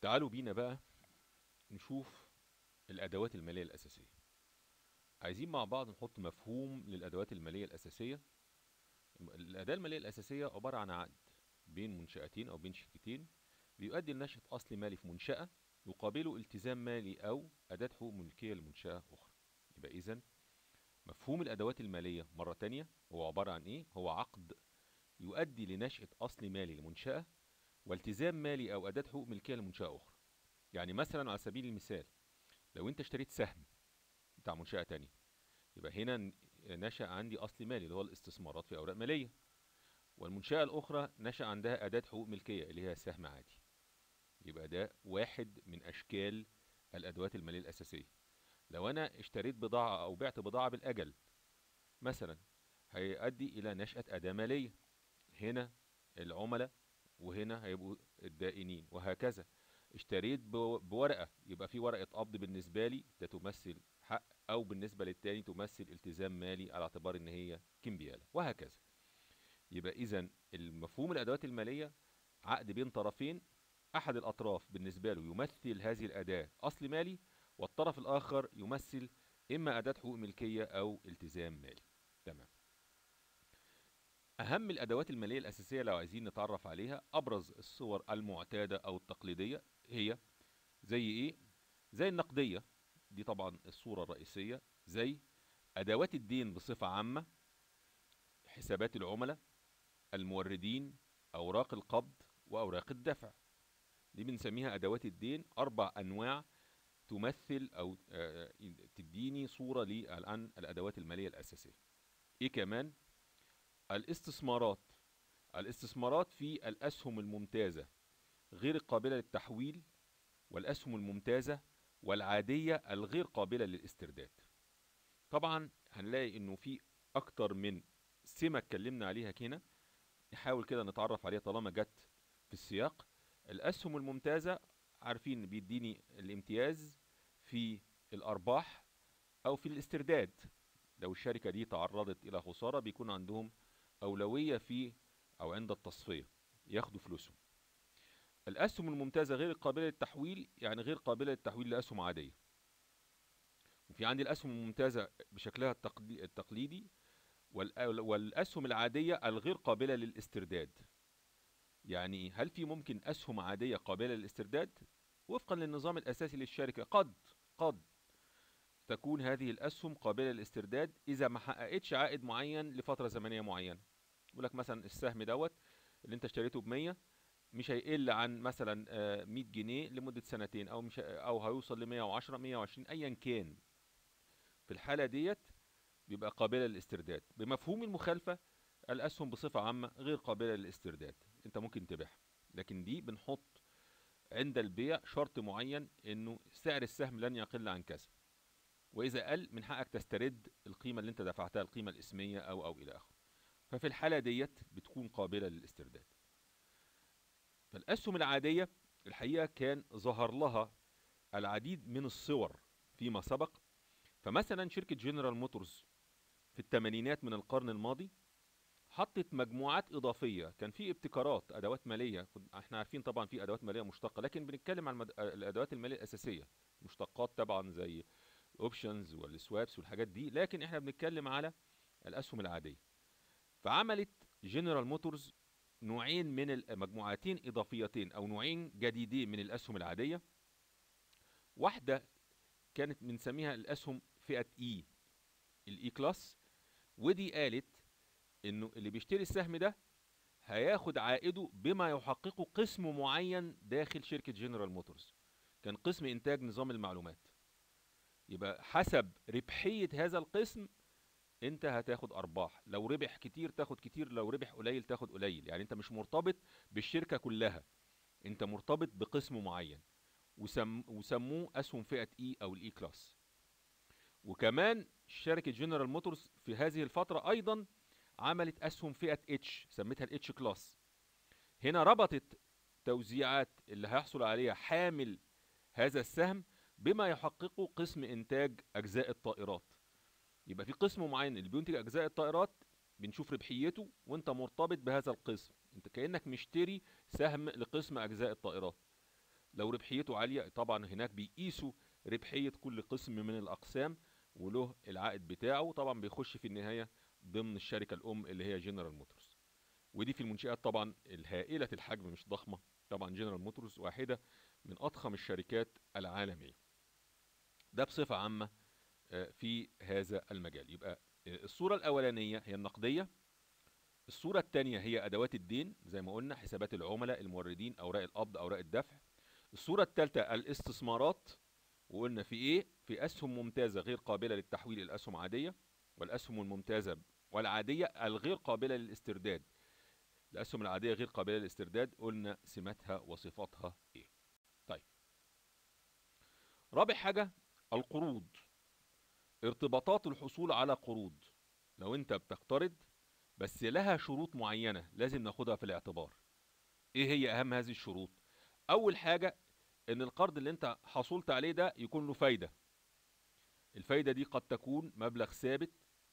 تعالوا بينا بقى نشوف الأدوات المالية الأساسية عايزين مع بعض نحط مفهوم للأدوات المالية الأساسية الم- الأداة المالية الأساسية عبارة عن عقد بين منشأتين أو بين شركتين بيؤدي لنشأة أصل مالي في منشأة يقابله التزام مالي أو أداة حقوق ملكية لمنشأة أخرى يبقى إذن مفهوم الأدوات المالية مرة تانية هو عبارة عن إيه؟ هو عقد يؤدي لنشأة أصل مالي لمنشأة والتزام مالي أو أداة حقوق ملكية لمنشأة أخرى يعني مثلا على سبيل المثال لو أنت اشتريت سهم بتاع منشأة تانية يبقى هنا ن- نشأ عندي أصل مالي اللي هو الاستثمارات في أوراق مالية والمنشأة الأخرى نشأ عندها أداة حقوق ملكية اللي هي سهم عادي يبقى ده واحد من أشكال الأدوات المالية الأساسية لو أنا اشتريت بضاعة أو بعت بضاعة بالأجل مثلا هيؤدي إلى نشأة أداة مالية هنا العملاء وهنا هيبقوا الدائنين وهكذا اشتريت بو- بورقة يبقى في ورقة قبض بالنسبة لي ده تمثل حق أو بالنسبة للتاني تمثل التزام مالي على اعتبار إن هي كمبيالة وهكذا يبقى إذا المفهوم الأدوات المالية عقد بين طرفين أحد الأطراف بالنسبة له يمثل هذه الأداة أصل مالي والطرف الآخر يمثل إما أداة حقوق ملكية أو التزام مالي تمام أهم الأدوات المالية الأساسية لو عايزين نتعرف عليها أبرز الصور المعتادة أو التقليدية هي زي إيه؟ زي النقدية دي طبعا الصورة الرئيسية زي أدوات الدين بصفة عامة حسابات العملاء الموردين أوراق القبض وأوراق الدفع دي بنسميها أدوات الدين أربع أنواع تمثل أو آه، تديني صورة لي عن الأدوات المالية الأساسية إيه كمان؟ الاستثمارات الاستثمارات في الأسهم الممتازة غير القابلة للتحويل والأسهم الممتازة والعادية الغير قابلة للاسترداد طبعا هنلاقي انه في اكتر من سمة اتكلمنا عليها هنا نحاول كده نتعرف عليها طالما جت في السياق الأسهم الممتازة عارفين إن بيديني الامتياز في الأرباح أو في الاسترداد لو الشركة دي تعرضت إلى خسارة بيكون عندهم أولوية في أو عند التصفية ياخدوا فلوسهم الأسهم الممتازة غير القابلة للتحويل يعني غير قابلة للتحويل لأسهم عادية وفي عندي الأسهم الممتازة بشكلها التقلي- التقليدي والأ- والأسهم العادية الغير قابلة للاسترداد يعني إيه؟ هل في ممكن أسهم عادية قابلة للاسترداد وفقا للنظام الأساسي للشركة قد قد تكون هذه الأسهم قابلة للاسترداد إذا ما حققتش عائد معين لفترة زمنية معينة يقول لك مثلا السهم دوت اللي انت اشتريته ب 100 مش هيقل عن مثلا آه، 100 جنيه لمدة سنتين او مش او هيوصل ل 110 120 ايا كان في الحالة ديت بيبقى قابلة للاسترداد بمفهوم المخالفة الأسهم بصفة عامة غير قابلة للاسترداد أنت ممكن تبيعها لكن دي بنحط عند البيع شرط معين إنه سعر السهم لن يقل عن كذا وإذا قل من حقك تسترد القيمة اللي أنت دفعتها القيمة الإسمية أو أو إلى آخره ففي الحالة ديت بتكون قابلة للاسترداد فالأسهم العادية الحقيقة كان ظهر لها العديد من الصور فيما سبق فمثلا شركة جنرال موتورز في الثمانينات من القرن الماضي حطت مجموعات إضافية كان في ابتكارات أدوات مالية كن- احنا عارفين طبعا في أدوات مالية مشتقة لكن بنتكلم عن المد... الأدوات المالية الأساسية مشتقات طبعا زي اوبشنز والسوابس والحاجات دي لكن احنا بنتكلم على الأسهم العادية فعملت جنرال موتورز نوعين من ال- مجموعتين إضافيتين أو نوعين جديدين من الأسهم العادية واحدة كانت بنسميها الأسهم فئة إي الإي كلاس ودي قالت إنه اللي بيشتري السهم ده هياخد عائده بما يحققه قسم معين داخل شركة جنرال موتورز كان قسم إنتاج نظام المعلومات يبقى حسب ربحية هذا القسم انت هتاخد ارباح لو ربح كتير تاخد كتير لو ربح قليل تاخد قليل يعني انت مش مرتبط بالشركة كلها انت مرتبط بقسم معين وسم وسموه اسهم فئة اي او الاي كلاس وكمان شركة جنرال موتورز في هذه الفترة ايضا عملت اسهم فئة اتش سميتها الاتش كلاس هنا ربطت توزيعات اللي هيحصل عليها حامل هذا السهم بما يحققه قسم انتاج اجزاء الطائرات يبقى في قسم معين اللي بينتج اجزاء الطائرات بنشوف ربحيته وانت مرتبط بهذا القسم انت كانك مشتري سهم لقسم اجزاء الطائرات لو ربحيته عاليه طبعا هناك بيقيسوا ربحيه كل قسم من الاقسام وله العائد بتاعه طبعا بيخش في النهايه ضمن الشركه الام اللي هي جنرال موتورز ودي في المنشآت طبعا الهائله الحجم مش ضخمه طبعا جنرال موتورز واحده من اضخم الشركات العالميه ده بصفه عامه آه، في هذا المجال يبقى آه، الصوره الاولانيه هي النقديه الصوره الثانيه هي ادوات الدين زي ما قلنا حسابات العملاء الموردين اوراق القبض اوراق الدفع الصوره الثالثه الاستثمارات وقلنا في ايه في اسهم ممتازه غير قابله للتحويل الى اسهم عاديه والاسهم الممتازه والعاديه الغير قابله للاسترداد الاسهم العاديه غير قابله للاسترداد قلنا سماتها وصفاتها ايه طيب رابع حاجه القروض ارتباطات الحصول على قروض لو انت بتقترض بس لها شروط معينه لازم ناخدها في الاعتبار ايه هي اهم هذه الشروط اول حاجه ان القرض اللي انت حصلت عليه ده يكون له فايده الفايده دي قد تكون مبلغ ثابت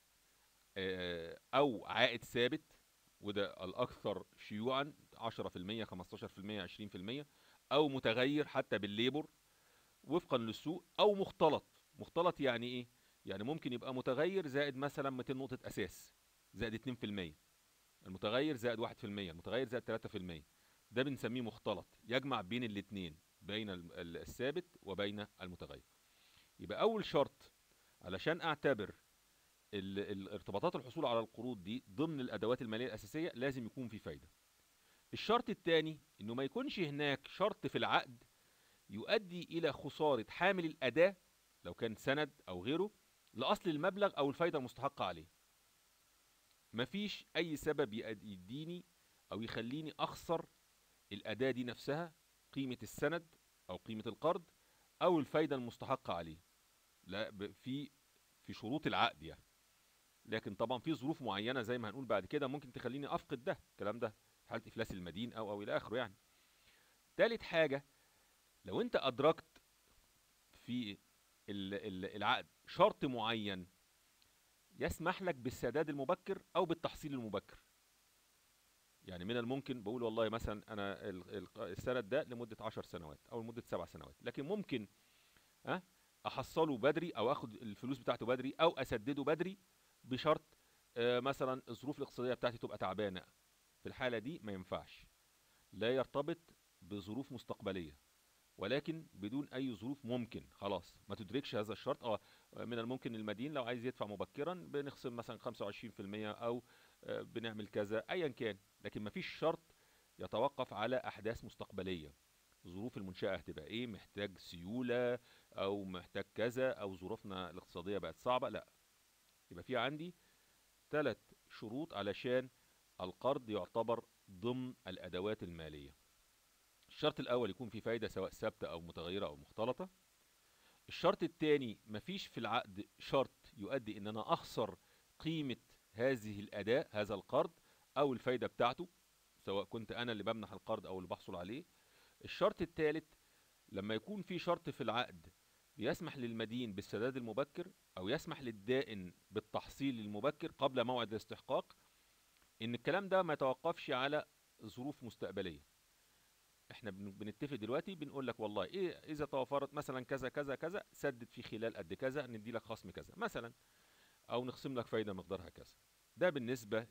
آه، او عائد ثابت وده الاكثر شيوعا 10% 15% 20% او متغير حتى بالليبر وفقا للسوق او مختلط مختلط يعني ايه يعني ممكن يبقى متغير زائد مثلا 200 نقطه اساس زائد 2% المتغير زائد 1% المتغير زائد 3% ده بنسميه مختلط يجمع بين الاثنين بين ال- ال- الثابت وبين المتغير يبقى اول شرط علشان اعتبر ال- ال- ارتباطات الحصول على القروض دي ضمن الادوات الماليه الاساسيه لازم يكون في فايده الشرط الثاني انه ما يكونش هناك شرط في العقد يؤدي الى خساره حامل الاداه لو كان سند او غيره لاصل المبلغ او الفايده المستحقه عليه مفيش اي سبب يأد- يديني او يخليني اخسر الاداه دي نفسها قيمه السند او قيمه القرض او الفايده المستحقه عليه لا ب- في في شروط العقد يعني لكن طبعا في ظروف معينه زي ما هنقول بعد كده ممكن تخليني افقد ده الكلام ده في حاله افلاس المدين او او الى اخره يعني تالت حاجه لو انت ادركت في ال- ال- العقد شرط معين يسمح لك بالسداد المبكر او بالتحصيل المبكر يعني من الممكن بقول والله مثلا انا ال- ال- السند ده لمده 10 سنوات او لمده 7 سنوات لكن ممكن ها احصله بدري او اخد الفلوس بتاعته بدري او اسدده بدري بشرط آه، مثلا الظروف الاقتصاديه بتاعتي تبقى تعبانه في الحاله دي ما ينفعش لا يرتبط بظروف مستقبليه ولكن بدون اي ظروف ممكن خلاص ما تدركش هذا الشرط اه من الممكن المدين لو عايز يدفع مبكرا بنخصم مثلا 25% او آه، بنعمل كذا ايا كان لكن ما فيش شرط يتوقف على احداث مستقبليه ظروف المنشاه هتبقى ايه محتاج سيوله او محتاج كذا او ظروفنا الاقتصاديه بقت صعبه لا يبقى في عندي ثلاث شروط علشان القرض يعتبر ضمن الادوات الماليه الشرط الاول يكون في فايده سواء ثابته او متغيره او مختلطه الشرط الثاني مفيش في العقد شرط يؤدي ان انا اخسر قيمه هذه الاداء هذا القرض او الفايده بتاعته سواء كنت انا اللي بمنح القرض او اللي بحصل عليه الشرط الثالث لما يكون في شرط في العقد بيسمح للمدين بالسداد المبكر او يسمح للدائن بالتحصيل المبكر قبل موعد الاستحقاق ان الكلام ده ما يتوقفش على ظروف مستقبليه احنا بن- بنتفق دلوقتي بنقول لك والله ايه اذا توفرت مثلا كذا كذا كذا سدد في خلال قد كذا ندي لك خصم كذا مثلا او نخصم لك فايده مقدارها كذا ده بالنسبه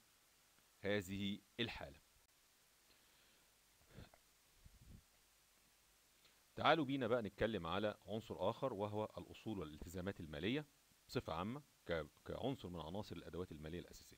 لهذه الحاله تعالوا بينا بقى نتكلم على عنصر اخر وهو الاصول والالتزامات الماليه بصفه عامه ك- كعنصر من عناصر الادوات الماليه الاساسيه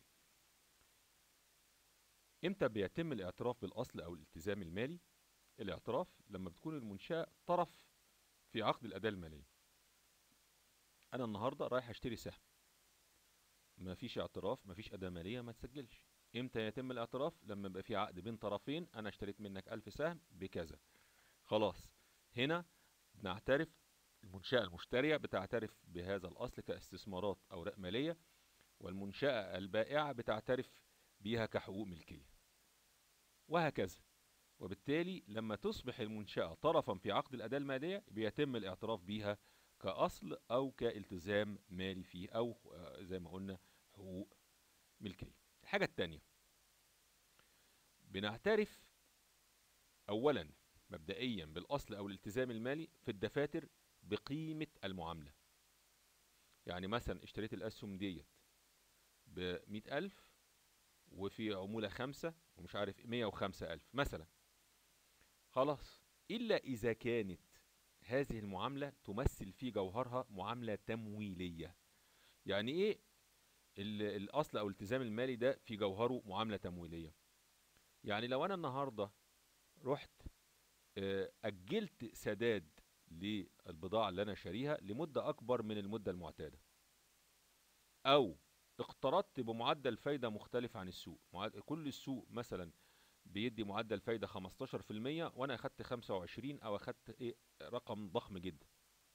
امتى بيتم الاعتراف بالاصل او الالتزام المالي الاعتراف لما بتكون المنشاه طرف في عقد الاداه الماليه انا النهارده رايح اشتري سهم ما فيش اعتراف ما فيش اداه ماليه ما تسجلش امتى يتم الاعتراف لما يبقى في عقد بين طرفين انا اشتريت منك ألف سهم بكذا خلاص هنا بنعترف المنشأة المشترية بتعترف بهذا الأصل كاستثمارات أوراق مالية والمنشأة البائعة بتعترف بيها كحقوق ملكية وهكذا وبالتالي لما تصبح المنشأة طرفا في عقد الأداة المالية بيتم الاعتراف بيها كأصل أو كالتزام مالي فيه أو آه، زي ما قلنا حقوق ملكية الحاجة التانية بنعترف أولا مبدئيا بالاصل او الالتزام المالي في الدفاتر بقيمه المعامله يعني مثلا اشتريت الاسهم ديت ب ألف وفي عمولة خمسة ومش عارف مية وخمسة ألف مثلا خلاص إلا إذا كانت هذه المعاملة تمثل في جوهرها معاملة تمويلية يعني إيه الأصل أو الالتزام المالي ده في جوهره معاملة تمويلية يعني لو أنا النهاردة رحت آه، أجلت سداد للبضاعة اللي أنا شاريها لمدة أكبر من المدة المعتادة أو اقترضت بمعدل فايدة مختلف عن السوق كل السوق مثلا بيدي معدل فايدة 15% وانا اخدت 25 او اخدت ايه رقم ضخم جدا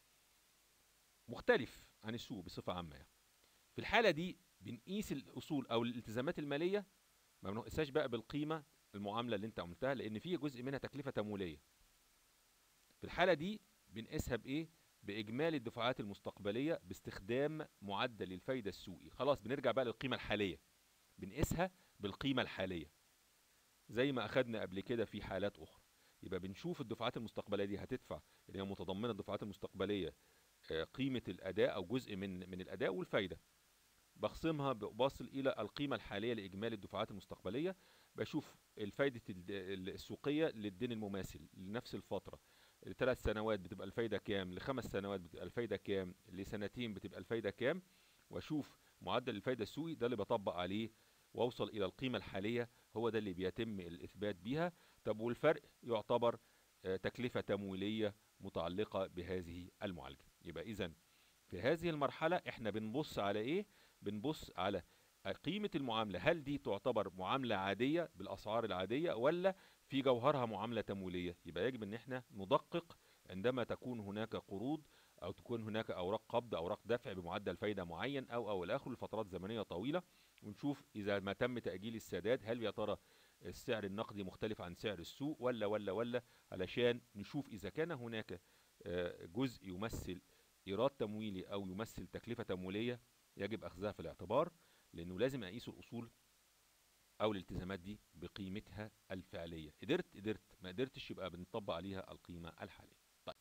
مختلف عن السوق بصفة عامة يعني. في الحالة دي بنقيس الاصول او الالتزامات المالية ما بنقيسهاش بقى بالقيمة المعاملة اللي انت عملتها لان في جزء منها تكلفة تمويلية في الحالة دي بنقيسها بايه باجمالي الدفعات المستقبليه باستخدام معدل الفايده السوقي خلاص بنرجع بقى للقيمه الحاليه بنقيسها بالقيمه الحاليه زي ما اخدنا قبل كده في حالات اخرى يبقى بنشوف الدفعات المستقبليه دي هتدفع اللي هي متضمنه الدفعات المستقبليه آه، قيمه الاداء او جزء من من الاداء والفايده بخصمها بصل الى القيمه الحاليه لاجمالي الدفعات المستقبليه بشوف الفايده السوقيه للدين المماثل لنفس الفتره لثلاث سنوات بتبقى الفايده كام لخمس سنوات بتبقى الفايده كام لسنتين بتبقى الفايده كام واشوف معدل الفايده السوقي ده اللي بطبق عليه واوصل الى القيمه الحاليه هو ده اللي بيتم الاثبات بيها طب والفرق يعتبر آه، تكلفه تمويليه متعلقه بهذه المعالجه يبقى اذا في هذه المرحله احنا بنبص على ايه بنبص على قيمة المعاملة هل دي تعتبر معاملة عادية بالأسعار العادية ولا في جوهرها معاملة تمويلية يبقى يجب ان احنا ندقق عندما تكون هناك قروض او تكون هناك اوراق قبض اوراق دفع بمعدل فايدة معين او او الاخر لفترات زمنية طويلة ونشوف اذا ما تم تأجيل السداد هل يا ترى السعر النقدي مختلف عن سعر السوق ولا ولا ولا علشان نشوف اذا كان هناك آه، جزء يمثل ايراد تمويلي او يمثل تكلفة تمويلية يجب اخذها في الاعتبار لانه لازم اقيس الاصول او الالتزامات دي بقيمتها الفعليه قدرت قدرت ما قدرتش يبقى بنطبق عليها القيمه الحاليه طيب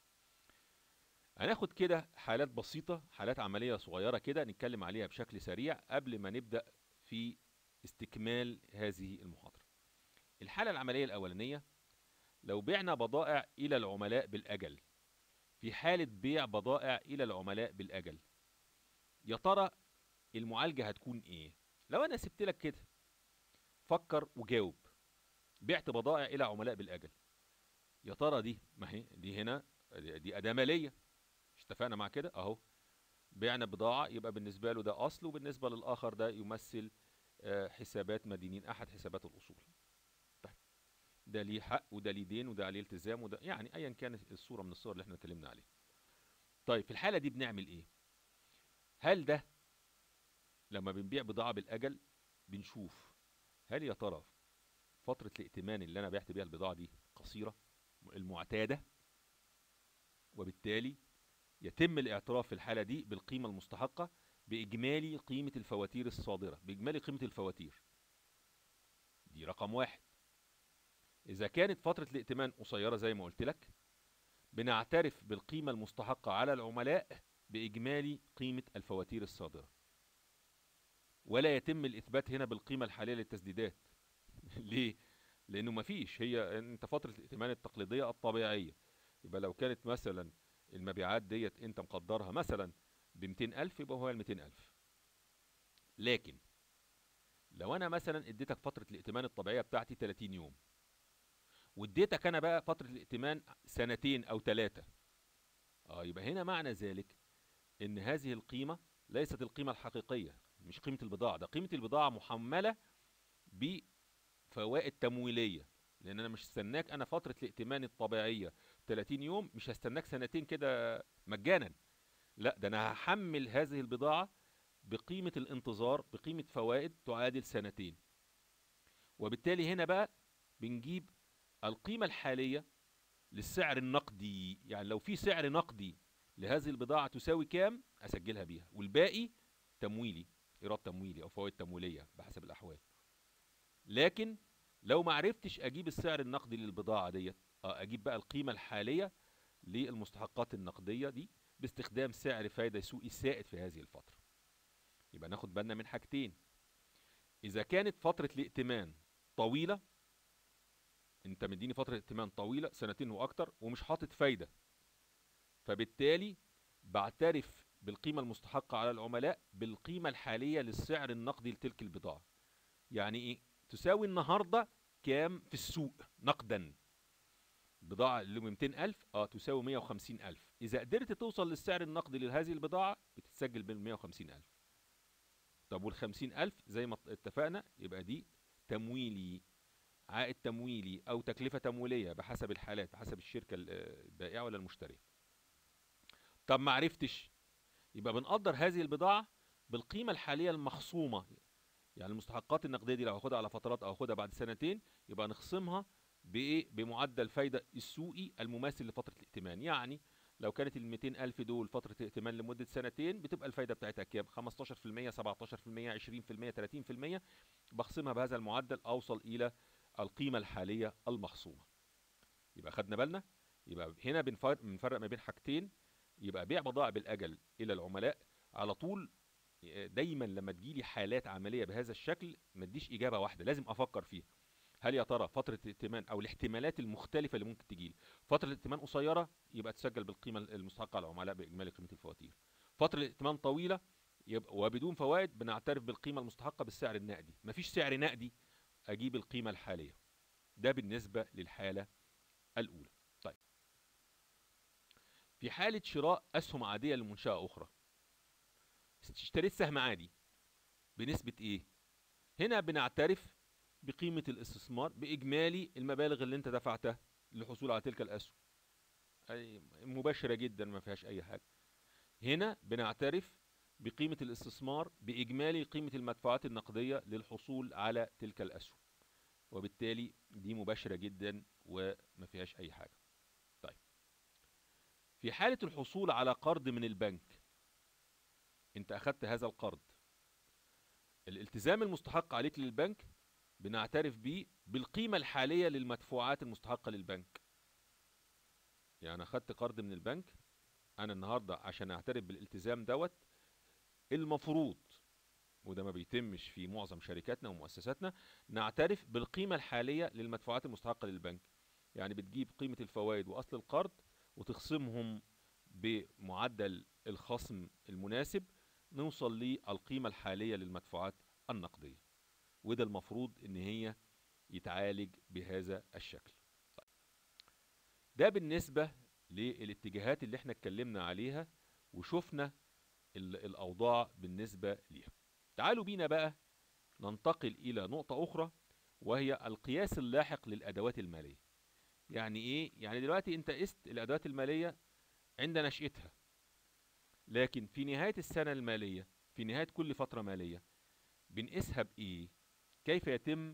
هناخد كده حالات بسيطه حالات عمليه صغيره كده نتكلم عليها بشكل سريع قبل ما نبدا في استكمال هذه المحاضره الحاله العمليه الاولانيه لو بعنا بضائع الى العملاء بالاجل في حاله بيع بضائع الى العملاء بالاجل يا ترى المعالجه هتكون ايه لو انا سبت لك كده فكر وجاوب بعت بضائع الى عملاء بالاجل يا ترى دي ما هي دي هنا دي اداه ماليه مش اتفقنا مع كده اهو بعنا بضاعه يبقى بالنسبه له ده اصل وبالنسبه للاخر ده يمثل آه، حسابات مدينين احد حسابات الاصول طيب ده ليه حق وده ليه دين وده عليه التزام وده يعني ايا كانت الصوره من الصور اللي احنا اتكلمنا عليها طيب في الحاله دي بنعمل ايه هل ده لما بنبيع بضاعه بالاجل بنشوف هل يا ترى فترة الائتمان اللي أنا بعت بيها البضاعة دي قصيرة المعتادة وبالتالي يتم الاعتراف في الحالة دي بالقيمة المستحقة بإجمالي قيمة الفواتير الصادرة بإجمالي قيمة الفواتير دي رقم واحد إذا كانت فترة الائتمان قصيرة زي ما قلت لك بنعترف بالقيمة المستحقة على العملاء بإجمالي قيمة الفواتير الصادرة ولا يتم الاثبات هنا بالقيمه الحاليه للتسديدات ليه لانه مفيش هي انت فتره الائتمان التقليديه الطبيعيه يبقى لو كانت مثلا المبيعات ديت انت مقدرها مثلا ب ألف يبقى هو ال ألف لكن لو انا مثلا اديتك فتره الائتمان الطبيعيه بتاعتي 30 يوم واديتك انا بقى فتره الائتمان سنتين او ثلاثه اه يبقى هنا معنى ذلك ان هذه القيمه ليست القيمه الحقيقيه مش قيمة البضاعة ده قيمة البضاعة محملة بفوائد تمويلية لان انا مش هستناك انا فترة الائتمان الطبيعية 30 يوم مش هستناك سنتين كده مجانا لا ده انا هحمل هذه البضاعة بقيمة الانتظار بقيمة فوائد تعادل سنتين وبالتالي هنا بقى بنجيب القيمة الحالية للسعر النقدي يعني لو في سعر نقدي لهذه البضاعة تساوي كام أسجلها بيها والباقي تمويلي ايراد تمويلي او فوائد تمويليه بحسب الاحوال لكن لو ما عرفتش اجيب السعر النقدي للبضاعه ديت اه اجيب بقى القيمه الحاليه للمستحقات النقديه دي باستخدام سعر فايده سوقي سائد في هذه الفتره يبقى ناخد بالنا من حاجتين اذا كانت فتره الائتمان طويله انت مديني فتره ائتمان طويله سنتين واكتر ومش حاطط فايده فبالتالي بعترف بالقيمه المستحقه على العملاء بالقيمه الحاليه للسعر النقدي لتلك البضاعه يعني ايه تساوي النهارده كام في السوق نقدا بضاعة اللي ب 200000 اه تساوي 150000 إذا قدرت توصل للسعر النقدي لهذه البضاعة بتتسجل بال 150000 طب وال 50000 زي ما اتفقنا يبقى دي تمويلي عائد تمويلي أو تكلفة تمويلية بحسب الحالات بحسب الشركة البائعة ولا المشترية طب ما عرفتش يبقى بنقدر هذه البضاعة بالقيمة الحالية المخصومة يعني المستحقات النقدية دي لو هاخدها على فترات أو هاخدها بعد سنتين يبقى نخصمها بايه بمعدل فايده السوقي المماثل لفتره الائتمان يعني لو كانت ال 200000 دول فتره ائتمان لمده سنتين بتبقى الفايده بتاعتها كام 15% 17% 20% 30% بخصمها بهذا المعدل اوصل الى القيمه الحاليه المخصومه يبقى خدنا بالنا يبقى هنا بنفرق ما بين حاجتين يبقى بيع بضائع بالاجل الى العملاء على طول دايما لما تجيلي حالات عمليه بهذا الشكل ما اديش اجابه واحده لازم افكر فيها هل يا ترى فترة الائتمان أو الاحتمالات المختلفة اللي ممكن تجيلي فترة الائتمان قصيرة يبقى تسجل بالقيمة المستحقة على العملاء بإجمالي قيمة الفواتير فترة الائتمان طويلة يبقى وبدون فوائد بنعترف بالقيمة المستحقة بالسعر النقدي مفيش سعر نقدي أجيب القيمة الحالية ده بالنسبة للحالة الأولى طيب في حالة شراء أسهم عادية لمنشأة أخرى اشتريت سهم عادي بنسبة إيه؟ هنا بنعترف بقيمة الاستثمار بإجمالي المبالغ اللي أنت دفعتها للحصول على تلك الأسهم أي مباشرة جدا ما فيهاش أي حاجة هنا بنعترف بقيمة الاستثمار بإجمالي قيمة المدفوعات النقدية للحصول على تلك الأسهم وبالتالي دي مباشرة جدا وما فيهاش أي حاجة طيب في حالة الحصول على قرض من البنك أنت أخذت هذا القرض الالتزام المستحق عليك للبنك بنعترف بيه بالقيمة الحالية للمدفوعات المستحقة للبنك يعني أخدت قرض من البنك أنا النهاردة عشان أعترف بالالتزام دوت المفروض وده ما بيتمش في معظم شركاتنا ومؤسساتنا نعترف بالقيمة الحالية للمدفوعات المستحقة للبنك يعني بتجيب قيمة الفوائد وأصل القرض وتخصمهم بمعدل الخصم المناسب نوصل للقيمة الحالية للمدفوعات النقدية وده المفروض ان هي يتعالج بهذا الشكل طيب. ده بالنسبة للاتجاهات اللي احنا اتكلمنا عليها وشفنا الاوضاع بالنسبة ليها تعالوا بينا بقى ننتقل الى نقطة اخرى وهي القياس اللاحق للادوات المالية يعني ايه يعني دلوقتي انت قست الادوات المالية عند نشأتها لكن في نهاية السنة المالية في نهاية كل فترة مالية بنقيسها بإيه؟ كيف يتم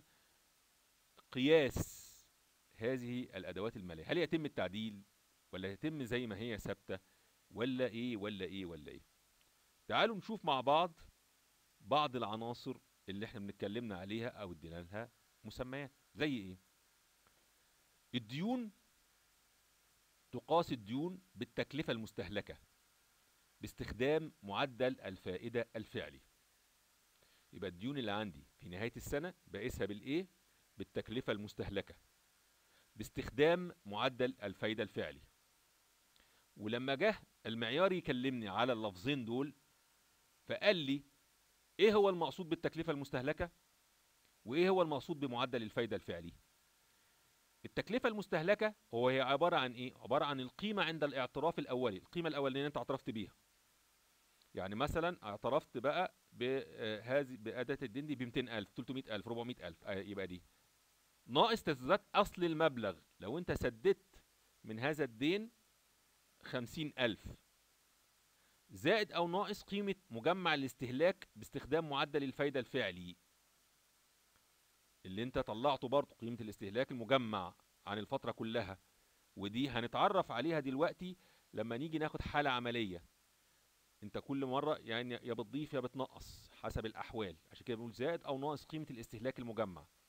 قياس هذه الأدوات المالية هل يتم التعديل ولا يتم زي ما هي ثابتة ولا إيه ولا إيه ولا إيه تعالوا نشوف مع بعض بعض العناصر اللي احنا بنتكلمنا عليها أو ادينا لها مسميات زي إيه الديون تقاس الديون بالتكلفة المستهلكة باستخدام معدل الفائدة الفعلي يبقى الديون اللي عندي في نهاية السنة بقيسها بالايه بالتكلفة المستهلكة باستخدام معدل الفايدة الفعلي ولما جه المعيار يكلمني على اللفظين دول فقال لي ايه هو المقصود بالتكلفة المستهلكة وايه هو المقصود بمعدل الفايدة الفعلي التكلفة المستهلكة هو هي عبارة عن ايه عبارة عن القيمة عند الاعتراف الاولي القيمة الاولانية انت اعترفت بيها يعني مثلا اعترفت بقى بهذه بأداة الدين دي ب 200000 300000 400000 يبقى دي ناقص تسديدات أصل المبلغ لو أنت سددت من هذا الدين 50000 زائد أو ناقص قيمة مجمع الاستهلاك باستخدام معدل الفايدة الفعلي اللي أنت طلعته برضه قيمة الاستهلاك المجمع عن الفترة كلها ودي هنتعرف عليها دلوقتي لما نيجي ناخد حالة عملية انت كل مره يعني يا بتضيف يا بتنقص حسب الاحوال عشان كده بنقول زائد او ناقص قيمه الاستهلاك المجمع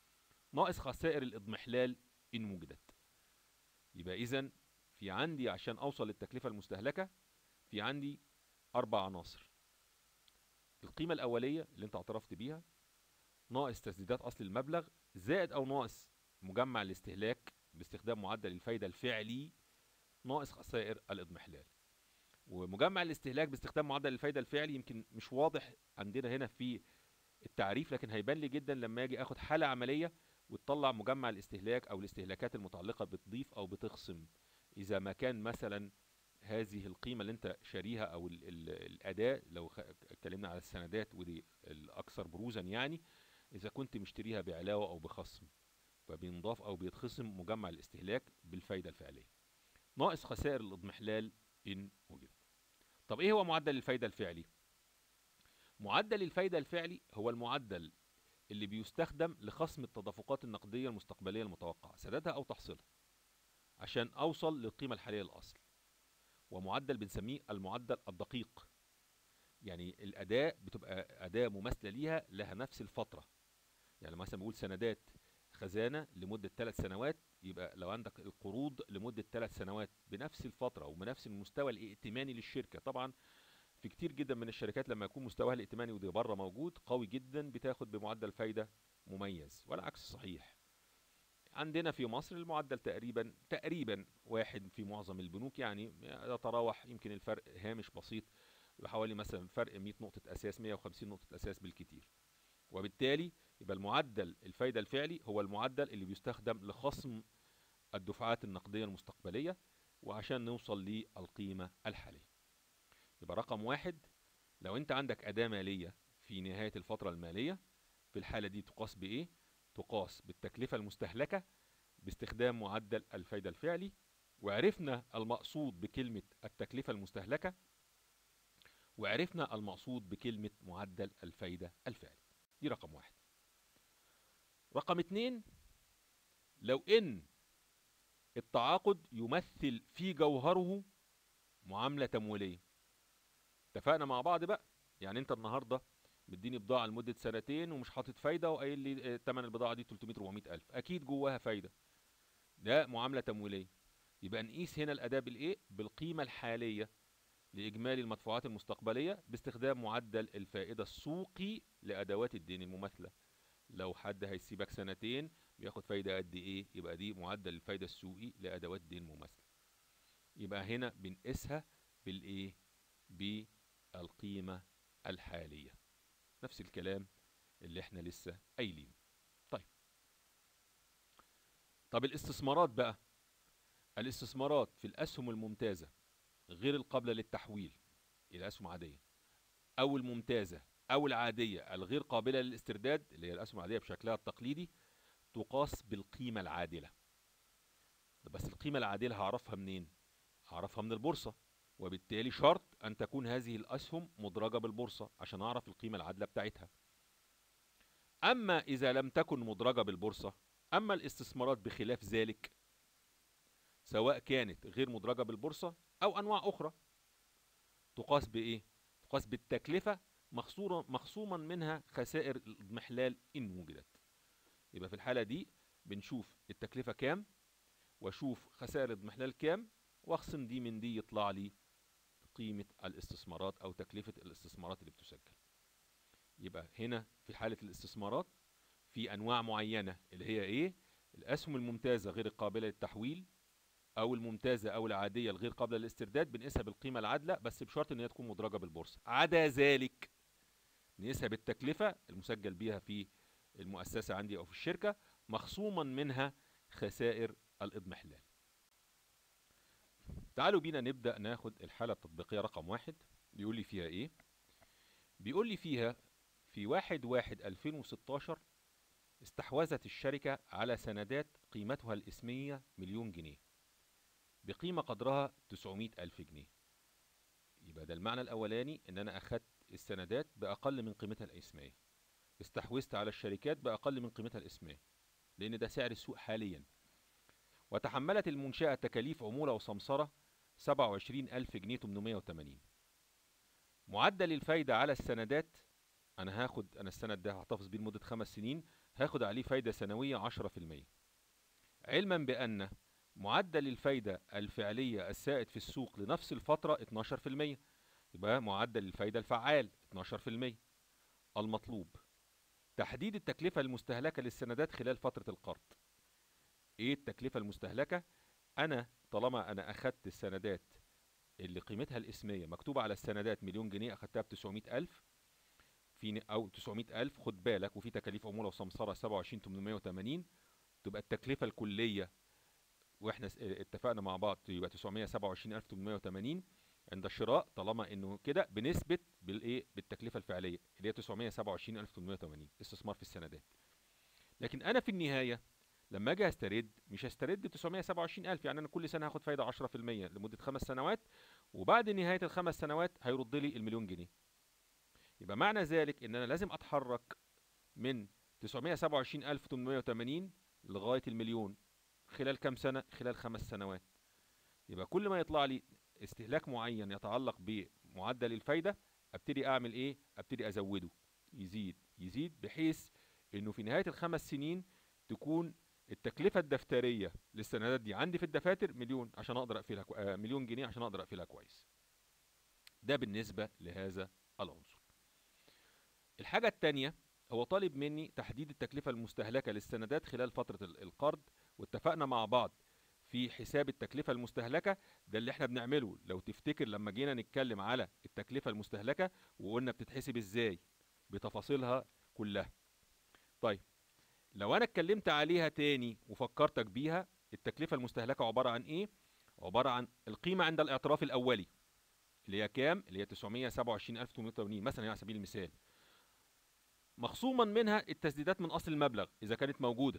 ناقص خسائر الاضمحلال إن وجدت يبقى إذا في عندي عشان أوصل للتكلفة المستهلكة في عندي أربع عناصر القيمة الأولية اللي أنت اعترفت بيها ناقص تسديدات أصل المبلغ زائد أو ناقص مجمع الاستهلاك باستخدام معدل الفايدة الفعلي ناقص خسائر الاضمحلال ومجمع الاستهلاك باستخدام معدل الفايدة الفعلي يمكن مش واضح عندنا هنا في التعريف لكن هيبان لي جدا لما اجي اخد حالة عملية وتطلع مجمع الاستهلاك او الاستهلاكات المتعلقة بتضيف او بتخصم اذا ما كان مثلا هذه القيمة اللي انت شاريها او ال ال الاداة لو اتكلمنا على السندات ودي الاكثر بروزا يعني اذا كنت مشتريها بعلاوة او بخصم فبينضاف او بيتخصم مجمع الاستهلاك بالفايدة الفعلية ناقص خسائر الاضمحلال ان وجد طب ايه هو معدل الفايدة الفعلي معدل الفايدة الفعلي هو المعدل اللي بيستخدم لخصم التدفقات النقدية المستقبلية المتوقعة سدادها أو تحصيلها عشان أوصل للقيمة الحالية للأصل ومعدل بنسميه المعدل الدقيق يعني الأداة بتبقى أداة مماثلة ليها لها نفس الفترة يعني مثلا بقول سندات خزانة لمدة ثلاث سنوات يبقى لو عندك القروض لمدة ثلاث سنوات بنفس الفترة وبنفس المستوى الائتماني للشركة طبعا في كتير جدا من الشركات لما يكون مستواها الائتماني ودي بره موجود قوي جدا بتاخد بمعدل فايدة مميز والعكس صحيح عندنا في مصر المعدل تقريبا تقريبا واحد في معظم البنوك يعني يتراوح يمكن الفرق هامش بسيط بحوالي مثلا فرق 100 نقطة أساس 150 نقطة أساس بالكتير وبالتالي يبقى المعدل الفايدة الفعلي هو المعدل اللي بيستخدم لخصم الدفعات النقدية المستقبلية وعشان نوصل للقيمة الحالية يبقى رقم واحد لو انت عندك أداة مالية في نهاية الفترة المالية في الحالة دي تقاس بإيه؟ تقاس بالتكلفة المستهلكة باستخدام معدل الفايدة الفعلي وعرفنا المقصود بكلمة التكلفة المستهلكة وعرفنا المقصود بكلمة معدل الفايدة الفعلي دي رقم واحد رقم اتنين لو ان التعاقد يمثل في جوهره معاملة تمويلية اتفقنا مع بعض بقى يعني انت النهاردة مديني بضاعة لمدة سنتين ومش حاطط فايدة وقايل لي تمن البضاعة دي 300 400 ألف أكيد جواها فايدة ده معاملة تمويلية يبقى نقيس هنا الأداة بالإيه؟ بالقيمة الحالية لإجمالي المدفوعات المستقبلية باستخدام معدل الفائدة السوقي لأدوات الدين المماثلة لو حد هيسيبك سنتين بياخد فايدة قد إيه يبقى دي معدل الفايدة السوقي لأدوات دين مماثلة يبقى هنا بنقيسها بالإيه؟ بالقيمة الحالية نفس الكلام اللي احنا لسه قايلينه طيب طب الاستثمارات بقى الاستثمارات في الأسهم الممتازة غير القابلة للتحويل إلى أسهم عادية أو الممتازة أو العادية الغير قابلة للاسترداد اللي هي الأسهم العادية بشكلها التقليدي تقاس بالقيمة العادلة بس القيمة العادلة هعرفها منين؟ هعرفها من البورصة وبالتالي شرط أن تكون هذه الأسهم مدرجة بالبورصة عشان أعرف القيمة العادلة بتاعتها أما إذا لم تكن مدرجة بالبورصة أما الاستثمارات بخلاف ذلك سواء كانت غير مدرجة بالبورصة أو أنواع أخرى تقاس بإيه؟ تقاس بالتكلفة مخصوما منها خسائر الاضمحلال إن وجدت يبقى في الحالة دي بنشوف التكلفة كام واشوف خسائر الاضمحلال كام واخصم دي من دي يطلع لي قيمة الاستثمارات أو تكلفة الاستثمارات اللي بتسجل يبقى هنا في حالة الاستثمارات في أنواع معينة اللي هي إيه؟ الأسهم الممتازة غير القابلة للتحويل أو الممتازة أو العادية الغير قابلة للاسترداد بنقيسها بالقيمة العادلة بس بشرط إن هي تكون مدرجة بالبورصة عدا ذلك نقيسها بالتكلفة المسجل بيها في المؤسسة عندي أو في الشركة مخصوما منها خسائر الإضمحلال تعالوا بينا نبدأ ناخد الحالة التطبيقية رقم واحد بيقول لي فيها ايه بيقول لي فيها في واحد واحد 2016 استحوذت الشركة على سندات قيمتها الاسمية مليون جنيه بقيمة قدرها 900 ألف جنيه يبقى ده المعنى الأولاني إن أنا أخدت السندات بأقل من قيمتها الاسمية استحوذت على الشركات بأقل من قيمتها الاسمية لأن ده سعر السوق حاليا وتحملت المنشأة تكاليف عمولة وسمسرة 27 ألف جنيه 880 معدل الفايدة على السندات أنا هاخد أنا السند ده هحتفظ بيه لمدة خمس سنين هاخد عليه فايدة سنوية عشرة في المية علما بأن معدل الفايدة الفعلية السائد في السوق لنفس الفترة 12% يبقى معدل الفايدة الفعال 12% المطلوب تحديد التكلفة المستهلكة للسندات خلال فترة القرض ايه التكلفة المستهلكة انا طالما انا اخدت السندات اللي قيمتها الاسمية مكتوبة على السندات مليون جنيه اخدتها ب 900 الف في او 900 الف خد بالك وفي تكاليف عمولة وسمسرة 27880 تبقى التكلفة الكلية واحنا اتفقنا مع بعض يبقى 927880 عند الشراء طالما انه كده بنسبة بالايه بالتكلفة الفعلية اللي هي 927880 استثمار في السندات لكن انا في النهاية لما اجي استرد مش هسترد 927000 يعني انا كل سنة هاخد فايدة 10% لمدة خمس سنوات وبعد نهاية الخمس سنوات هيرد لي المليون جنيه يبقى معنى ذلك ان انا لازم اتحرك من 927880 لغاية المليون خلال كام سنة خلال خمس سنوات يبقى كل ما يطلع لي استهلاك معين يتعلق بمعدل الفايدة ابتدي اعمل ايه ابتدي ازوده يزيد يزيد بحيث انه في نهاية الخمس سنين تكون التكلفة الدفترية للسندات دي عندي في الدفاتر مليون عشان اقدر اقفلها كو... آه مليون جنيه عشان اقدر اقفلها كويس ده بالنسبة لهذا العنصر الحاجة التانية هو طالب مني تحديد التكلفة المستهلكة للسندات خلال فترة القرض واتفقنا مع بعض في حساب التكلفة المستهلكة ده اللي احنا بنعمله لو تفتكر لما جينا نتكلم على التكلفة المستهلكة وقلنا بتتحسب ازاي بتفاصيلها كلها طيب لو انا اتكلمت عليها تاني وفكرتك بيها التكلفة المستهلكة عبارة عن ايه عبارة عن القيمة عند الاعتراف الاولي اللي هي كام اللي هي 927880 مثلا على سبيل المثال مخصوما منها التسديدات من اصل المبلغ اذا كانت موجوده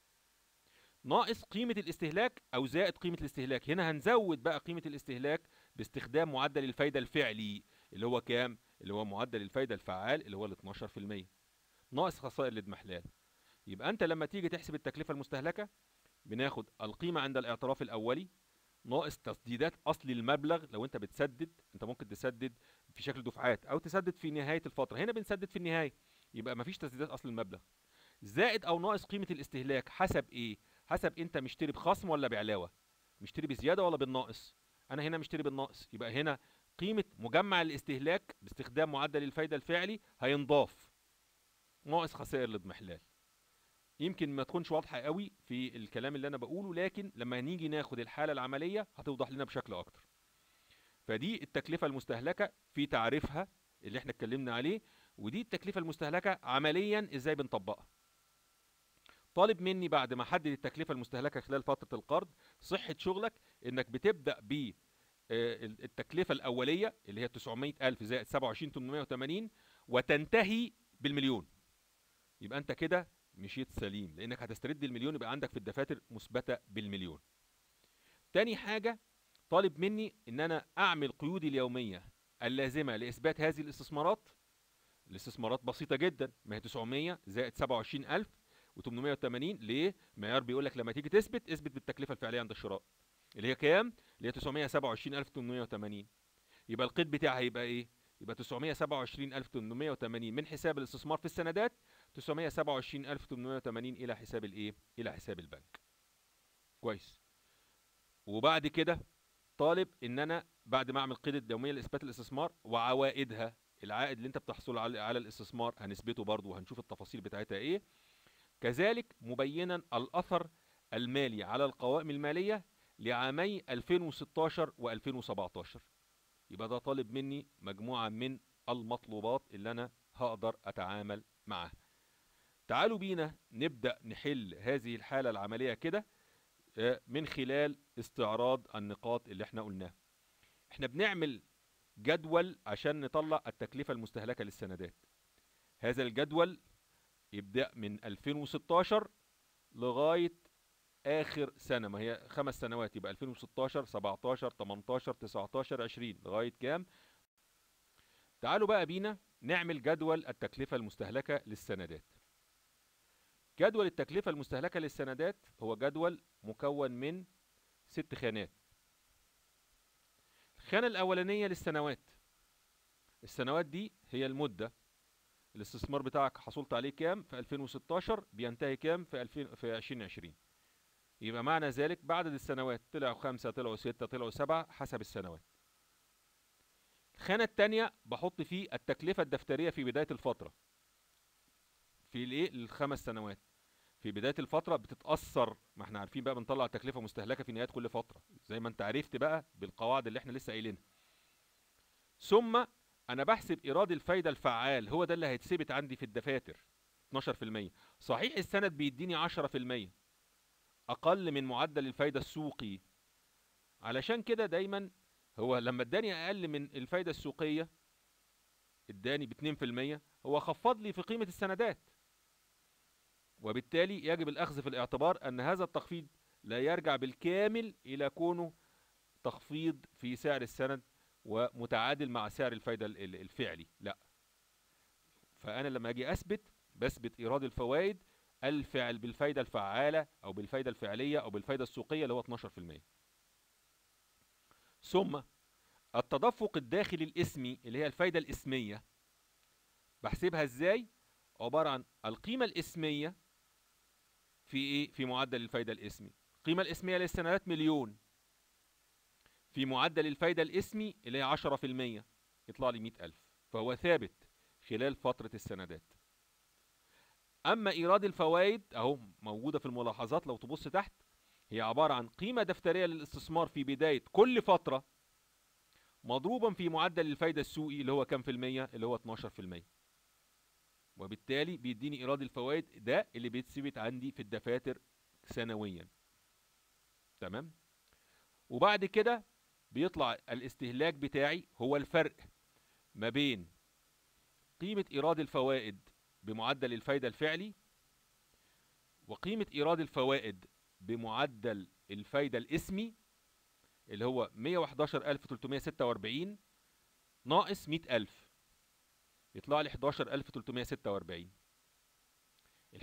ناقص قيمة الاستهلاك أو زائد قيمة الاستهلاك هنا هنزود بقى قيمة الاستهلاك باستخدام معدل الفايدة الفعلي اللي هو كام؟ اللي هو معدل الفايدة الفعال اللي هو ال 12% ناقص خسائر الاضمحلال يبقى أنت لما تيجي تحسب التكلفة المستهلكة بناخد القيمة عند الاعتراف الأولي ناقص تسديدات أصل المبلغ لو أنت بتسدد أنت ممكن تسدد في شكل دفعات أو تسدد في نهاية الفترة هنا بنسدد في النهاية يبقى مفيش تسديدات أصل المبلغ زائد أو ناقص قيمة الاستهلاك حسب إيه؟ حسب انت مشتري بخصم ولا بعلاوه مشتري بزياده ولا بالناقص انا هنا مشتري بالناقص يبقى هنا قيمه مجمع الاستهلاك باستخدام معدل الفايده الفعلي هينضاف ناقص خسائر الاضمحلال يمكن ما تكونش واضحه قوي في الكلام اللي انا بقوله لكن لما نيجي ناخد الحاله العمليه هتوضح لنا بشكل اكتر فدي التكلفه المستهلكه في تعريفها اللي احنا اتكلمنا عليه ودي التكلفه المستهلكه عمليا ازاي بنطبقها طالب مني بعد ما احدد التكلفه المستهلكه خلال فتره القرض صحه شغلك انك بتبدا ب التكلفه الاوليه اللي هي 900000 زائد 27880 وتنتهي بالمليون يبقى انت كده مشيت سليم لانك هتسترد المليون يبقى عندك في الدفاتر مثبته بالمليون تاني حاجه طالب مني ان انا اعمل قيودي اليوميه اللازمه لاثبات هذه الاستثمارات الاستثمارات بسيطه جدا ما هي 900 زائد 27000 و880 ليه؟ معيار بيقول لك لما تيجي تثبت اثبت بالتكلفه الفعليه عند الشراء اللي هي كام؟ اللي هي 927880 يبقى القيد بتاعها هيبقى ايه؟ يبقى 927880 من حساب الاستثمار في السندات 927880 الى حساب الايه؟ الى حساب البنك. كويس. وبعد كده طالب ان انا بعد ما اعمل قيد اليوميه لاثبات الاستثمار وعوائدها العائد اللي انت بتحصل على على الاستثمار هنثبته برضه وهنشوف التفاصيل بتاعتها ايه كذلك مبينا الاثر المالي على القوائم الماليه لعامي 2016 و2017 يبقى ده طالب مني مجموعه من المطلوبات اللي انا هقدر اتعامل معاها تعالوا بينا نبدا نحل هذه الحاله العمليه كده من خلال استعراض النقاط اللي احنا قلناها احنا بنعمل جدول عشان نطلع التكلفة المستهلكة للسندات هذا الجدول يبدأ من 2016 لغاية آخر سنة ما هي خمس سنوات يبقى 2016 17 18 19 20 لغاية كام تعالوا بقى بينا نعمل جدول التكلفة المستهلكة للسندات جدول التكلفة المستهلكة للسندات هو جدول مكون من ست خانات الخانة الأولانية للسنوات السنوات دي هي المدة الاستثمار بتاعك حصلت عليه كام في 2016 بينتهي كام في 2000 في 2020 يبقى معنى ذلك بعدد السنوات طلعوا خمسة طلعوا ستة طلعوا سبعة حسب السنوات الخانة التانية بحط فيه التكلفة الدفترية في بداية الفترة في الايه الخمس سنوات في بداية الفترة بتتأثر ما احنا عارفين بقى بنطلع تكلفة مستهلكة في نهاية كل فترة زي ما انت عرفت بقى بالقواعد اللي احنا لسه قايلينها ثم انا بحسب ايراد الفايدة الفعال هو ده اللي هيتثبت عندي في الدفاتر 12% صحيح السند بيديني 10% اقل من معدل الفايدة السوقي علشان كده دايما هو لما اداني اقل من الفايدة السوقية اداني ب 2% هو خفض لي في قيمة السندات وبالتالي يجب الأخذ في الاعتبار أن هذا التخفيض لا يرجع بالكامل إلى كونه تخفيض في سعر السند ومتعادل مع سعر الفايدة الفعلي لا فأنا لما أجي أثبت بثبت إيراد الفوائد الفعل بالفايدة الفعالة أو بالفايدة الفعلية أو بالفايدة السوقية اللي هو 12% ثم التدفق الداخلي الاسمي اللي هي الفايدة الاسمية بحسبها ازاي عبارة عن القيمة الاسمية في ايه في معدل الفايدة الاسمي القيمة الاسمية للسندات مليون في معدل الفايدة الاسمي اللي هي عشرة في المية يطلع لي مئة ألف فهو ثابت خلال فترة السندات أما إيراد الفوائد أهو موجودة في الملاحظات لو تبص تحت هي عبارة عن قيمة دفترية للاستثمار في بداية كل فترة مضروبا في معدل الفايدة السوقي اللي هو كام في المية اللي هو 12 في المية وبالتالي بيديني ايراد الفوائد ده اللي بيتثبت عندي في الدفاتر سنويا تمام وبعد كده بيطلع الاستهلاك بتاعي هو الفرق ما بين قيمة ايراد الفوائد بمعدل الفايدة الفعلي وقيمة ايراد الفوائد بمعدل الفايدة الاسمي اللي هو 111346 ناقص 100000 يطلع لي 11346 ال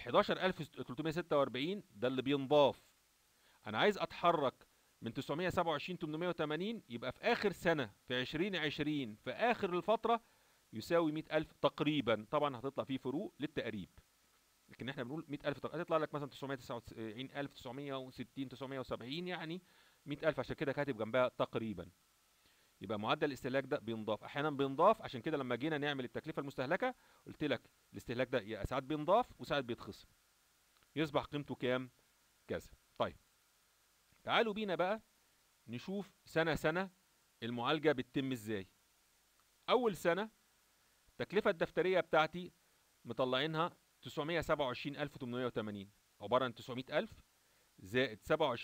11346 ده اللي بينضاف انا عايز اتحرك من 927 880 يبقى في اخر سنه في 2020 في اخر الفتره يساوي 100000 تقريبا طبعا هتطلع فيه فروق للتقريب لكن احنا بنقول 100000 هتطلع لك مثلا 999960 970 يعني 100000 عشان كده كاتب جنبها تقريبا يبقى معدل الاستهلاك ده بينضاف احيانا بينضاف عشان كده لما جينا نعمل التكلفه المستهلكه قلت لك الاستهلاك ده يا ساعات بينضاف وساعات بيتخصم يصبح قيمته كام كذا طيب تعالوا بينا بقى نشوف سنه سنه المعالجه بتتم ازاي اول سنه التكلفه الدفتريه بتاعتي مطلعينها 927880 عباره عن 900000 زائد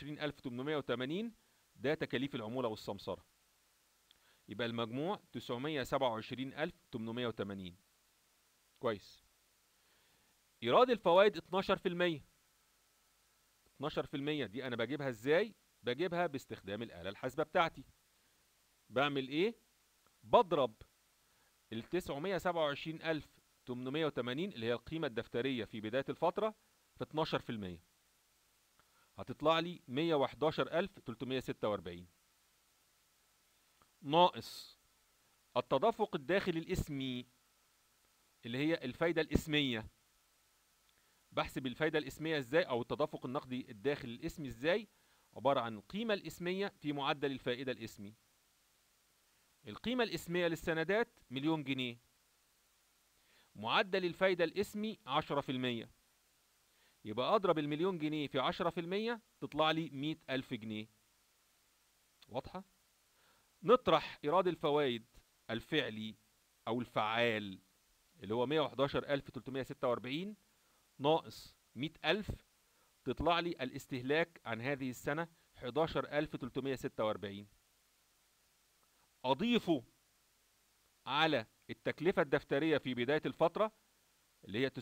27880 ده تكاليف العموله والسمسره يبقى المجموع 927880 كويس ايراد الفوائد 12% 12% دي انا بجيبها ازاي بجيبها باستخدام الآلة الحاسبة بتاعتي بعمل ايه بضرب ال 927880 اللي هي القيمة الدفترية في بداية الفترة في 12% هتطلع لي 111346 ناقص التدفق الداخلي الاسمي اللي هي الفايدة الاسمية بحسب الفايدة الاسمية ازاي او التدفق النقدي الداخلي الاسمي ازاي عبارة عن القيمة الاسمية في معدل الفائدة الاسمي القيمة الاسمية للسندات مليون جنيه معدل الفايدة الاسمي عشرة في المية يبقى اضرب المليون جنيه في عشرة في المية تطلع لي مئة الف جنيه واضحة نطرح ايراد الفوائد الفعلي او الفعال اللي هو 111346 ناقص 100000 تطلع لي الاستهلاك عن هذه السنة 11346 أضيفه على التكلفة الدفترية في بداية الفترة اللي هي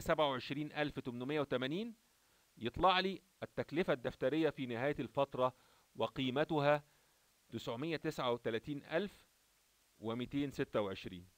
927880 يطلع لي التكلفة الدفترية في نهاية الفترة وقيمتها 939226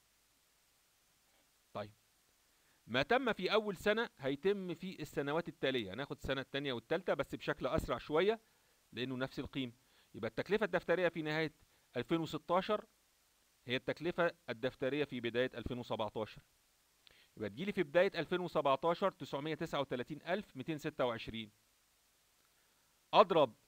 طيب ما تم في أول سنة هيتم في السنوات التالية هناخد السنة التانية والتالتة بس بشكل أسرع شوية لأنه نفس القيمة يبقى التكلفة الدفترية في نهاية 2016 هي التكلفة الدفترية في بداية 2017 يبقى تجيلي في بداية 2017 939226 اضرب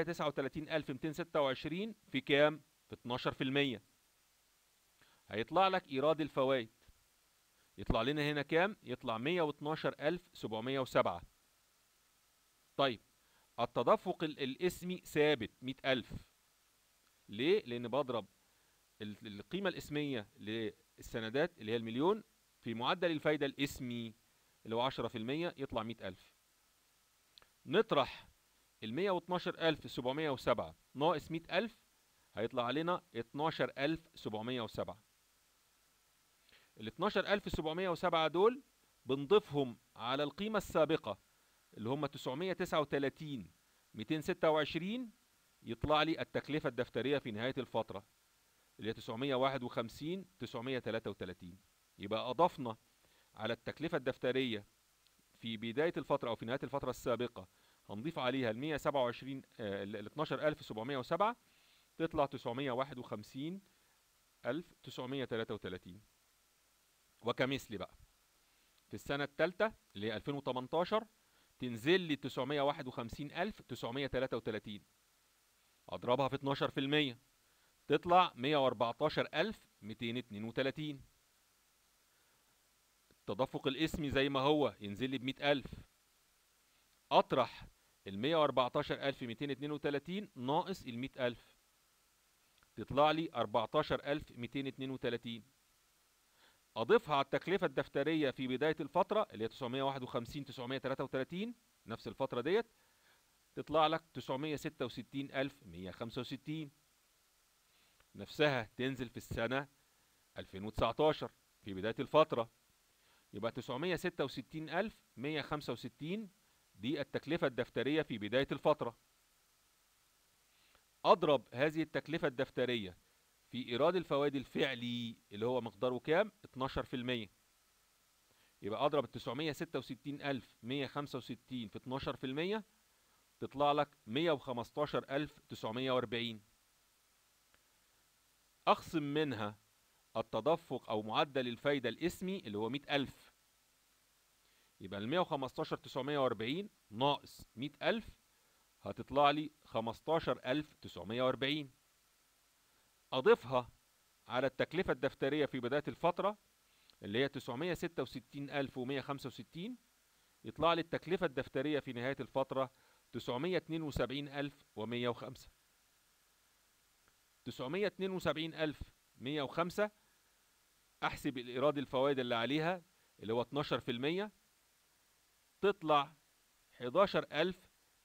939226 في كام في 12% هيطلع لك ايراد الفوائد يطلع لنا هنا كام يطلع 112707 طيب التدفق الاسمي ثابت 100000 ليه لان بضرب القيمة الاسمية للسندات اللي هي المليون في معدل الفايدة الاسمي اللي هو 10% يطلع 100000 نطرح ال 112707 ناقص 100000 هيطلع علينا 12707 ال 12707 دول بنضيفهم على القيمة السابقة اللي هم 939 226 يطلع لي التكلفة الدفترية في نهاية الفترة اللي هي 951 933 يبقى أضفنا على التكلفة الدفترية في بداية الفترة أو في نهاية الفترة السابقة هنضيف عليها ال 127 ال 12707 تطلع 951 1933 وكمثل بقى في السنة الثالثة اللي هي 2018 تنزل لي 951933 اضربها في 12% تطلع 114232 التدفق الاسمي زي ما هو ينزل لي ب 100000 اطرح ال 114232 ناقص ال 100000 تطلع لي 14232 اضيفها على التكلفه الدفتريه في بدايه الفتره اللي هي 951 933 نفس الفتره ديت تطلع لك 966165 نفسها تنزل في السنه 2019 في بدايه الفتره يبقى 966165 دي التكلفه الدفتريه في بدايه الفتره اضرب هذه التكلفه الدفتريه في ايراد الفوائد الفعلي اللي هو مقداره كام 12% يبقى اضرب ال 966165 في 12% تطلع لك 115940 اخصم منها التدفق او معدل الفايدة الاسمي اللي هو 100000 يبقى ال 115940 ناقص 100000 هتطلع لي 15940 اضيفها على التكلفة الدفترية في بداية الفترة اللي هي 966165 يطلع لي التكلفة الدفترية في نهاية الفترة 972105 972105 احسب الايراد الفوائد اللي عليها اللي هو 12% تطلع 11000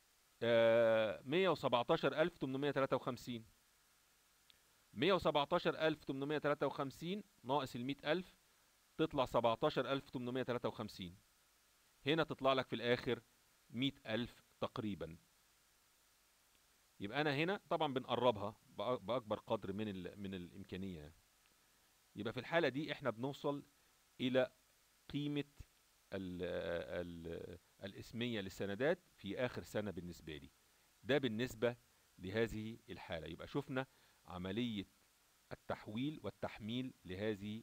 117853 117853 ناقص ال 100000 تطلع 17853 هنا تطلع لك في الاخر 100000 تقريبا يبقى انا هنا طبعا بنقربها باكبر قدر من من الامكانيه يبقى في الحاله دي احنا بنوصل الى قيمه ال ال الاسميه للسندات في اخر سنه بالنسبه لي ده بالنسبه لهذه الحاله يبقى شفنا عمليه التحويل والتحميل لهذه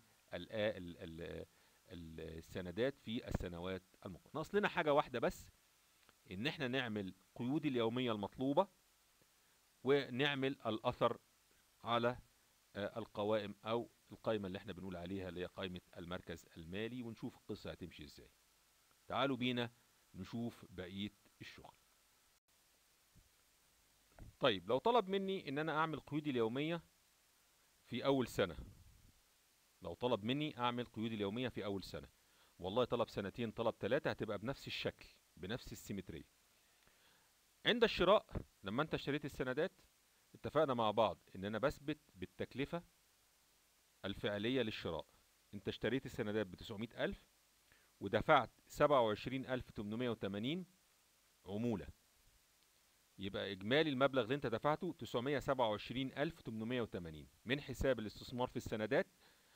السندات في السنوات المقبله ناقص لنا حاجه واحده بس ان احنا نعمل قيود اليوميه المطلوبه ونعمل الاثر على القوائم او القائمه اللي احنا بنقول عليها اللي هي قائمه المركز المالي ونشوف القصه هتمشي ازاي تعالوا بينا نشوف بقيه الشغل طيب لو طلب مني ان انا اعمل قيودي اليوميه في اول سنه لو طلب مني اعمل قيودي اليوميه في اول سنه والله طلب سنتين طلب ثلاثه هتبقى بنفس الشكل بنفس السيمتريه عند الشراء لما انت اشتريت السندات اتفقنا مع بعض ان انا بثبت بالتكلفه الفعليه للشراء انت اشتريت السندات ب 900000 ودفعت 27880 عموله يبقى اجمالي المبلغ اللي انت دفعته 927880 من حساب الاستثمار في السندات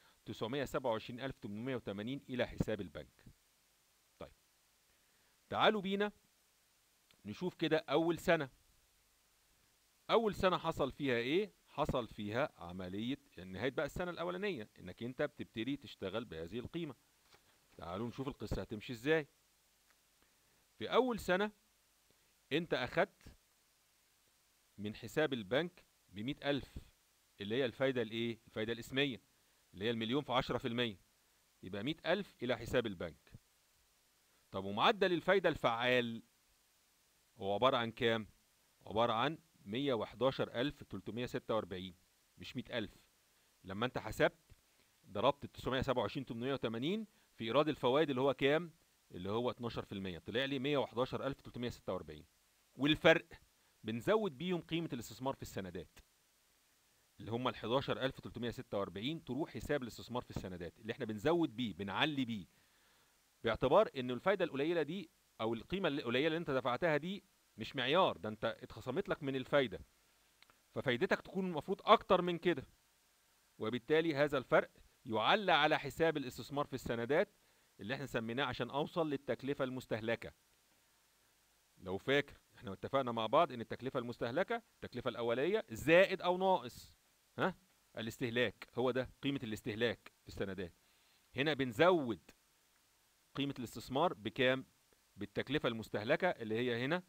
927880 الى حساب البنك طيب تعالوا بينا نشوف كده اول سنه اول سنه حصل فيها ايه حصل فيها عمليه نهايه بقى السنه الاولانيه انك انت بتبتدي تشتغل بهذه القيمه تعالوا نشوف القصة هتمشي ازاي في أول سنة أنت أخدت من حساب البنك بمئة ألف اللي هي الفايدة الإيه؟ الفايدة الإسمية اللي هي المليون في عشرة في المية يبقى مئة ألف إلى حساب البنك طب ومعدل الفايدة الفعال هو عبارة عن كام؟ عبارة عن مية وحداشر ألف تلتمية ستة وأربعين مش مئة ألف لما أنت حسبت ضربت التسعمية سبعة وعشرين تمنمية وتمانين في إيراد الفوائد اللي هو كام؟ اللي هو 12% طلع لي 111346 والفرق بنزود بيهم قيمة الاستثمار في السندات اللي هم ال 11346 تروح حساب الاستثمار في السندات اللي احنا بنزود بيه بنعلي بيه باعتبار ان الفايدة القليلة دي او القيمة القليلة اللي انت دفعتها دي مش معيار ده انت اتخصمت لك من الفايدة ففايدتك تكون المفروض اكتر من كده وبالتالي هذا الفرق يعلى على حساب الاستثمار في السندات اللي احنا سميناه عشان اوصل للتكلفة المستهلكة لو فاكر احنا اتفقنا مع بعض ان التكلفة المستهلكة التكلفة الاولية زائد او ناقص ها الاستهلاك هو ده قيمة الاستهلاك في السندات هنا بنزود قيمة الاستثمار بكام بالتكلفة المستهلكة اللي هي هنا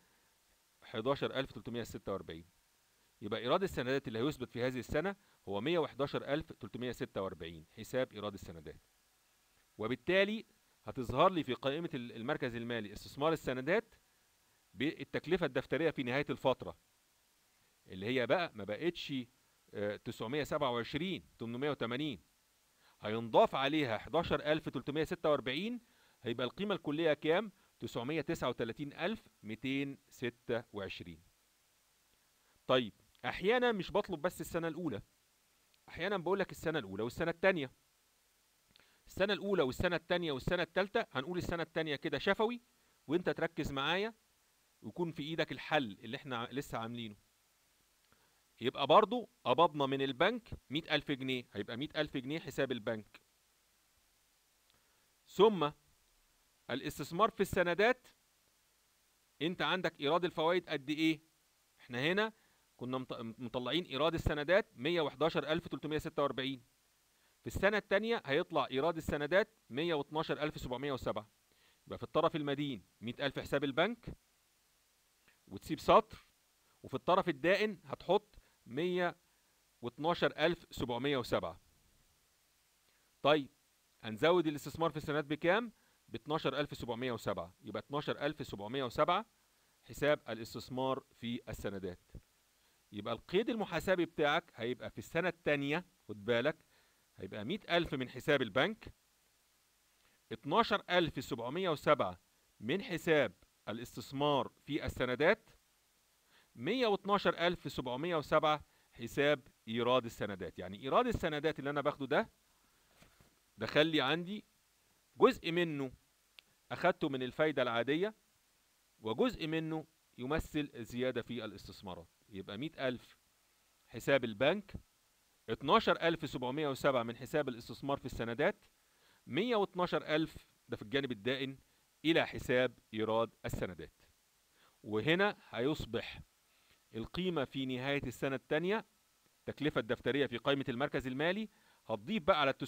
11346 يبقى إيراد السندات اللي هيثبت في هذه السنة هو 111346 حساب إيراد السندات وبالتالي هتظهر لي في قائمة المركز المالي استثمار السندات بالتكلفة الدفترية في نهاية الفترة اللي هي بقى ما بقتش 927 880 هينضاف عليها 11346 هيبقى القيمة الكلية كام 939226 طيب احيانا مش بطلب بس السنة الاولى احيانا بقول لك السنة الاولى والسنة الثانية السنة الأولى والسنة التانية والسنة التالتة هنقول السنة التانية كده شفوي وانت تركز معايا ويكون في ايدك الحل اللي احنا لسه عاملينه يبقى برضو قبضنا من البنك مئة ألف جنيه هيبقى مئة ألف جنيه حساب البنك ثم الاستثمار في السندات انت عندك ايراد الفوائد قد ايه احنا هنا كنا مطلعين ايراد السندات 111346 في السنة التانية هيطلع إيراد السندات 112707 يبقى في الطرف المدين 100000 حساب البنك وتسيب سطر وفي الطرف الدائن هتحط 112707 طيب هنزود الاستثمار في السندات بكام؟ ب 12707 يبقى 12707 حساب الاستثمار في السندات يبقى القيد المحاسبي بتاعك هيبقى في السنة التانية خد بالك هيبقى مئة ألف من حساب البنك اتناشر ألف سبعمية وسبعة من حساب الاستثمار في السندات مية واتناشر ألف سبعمية وسبعة حساب إيراد السندات يعني إيراد السندات اللي أنا باخده ده دخل لي عندي جزء منه أخدته من الفايدة العادية وجزء منه يمثل زيادة في الاستثمارات يبقى مئة ألف حساب البنك 12707 من حساب الاستثمار في السندات 112000 ده في الجانب الدائن إلى حساب إيراد السندات وهنا هيصبح القيمة في نهاية السنة الثانية التكلفة الدفترية في قائمة المركز المالي هتضيف بقى على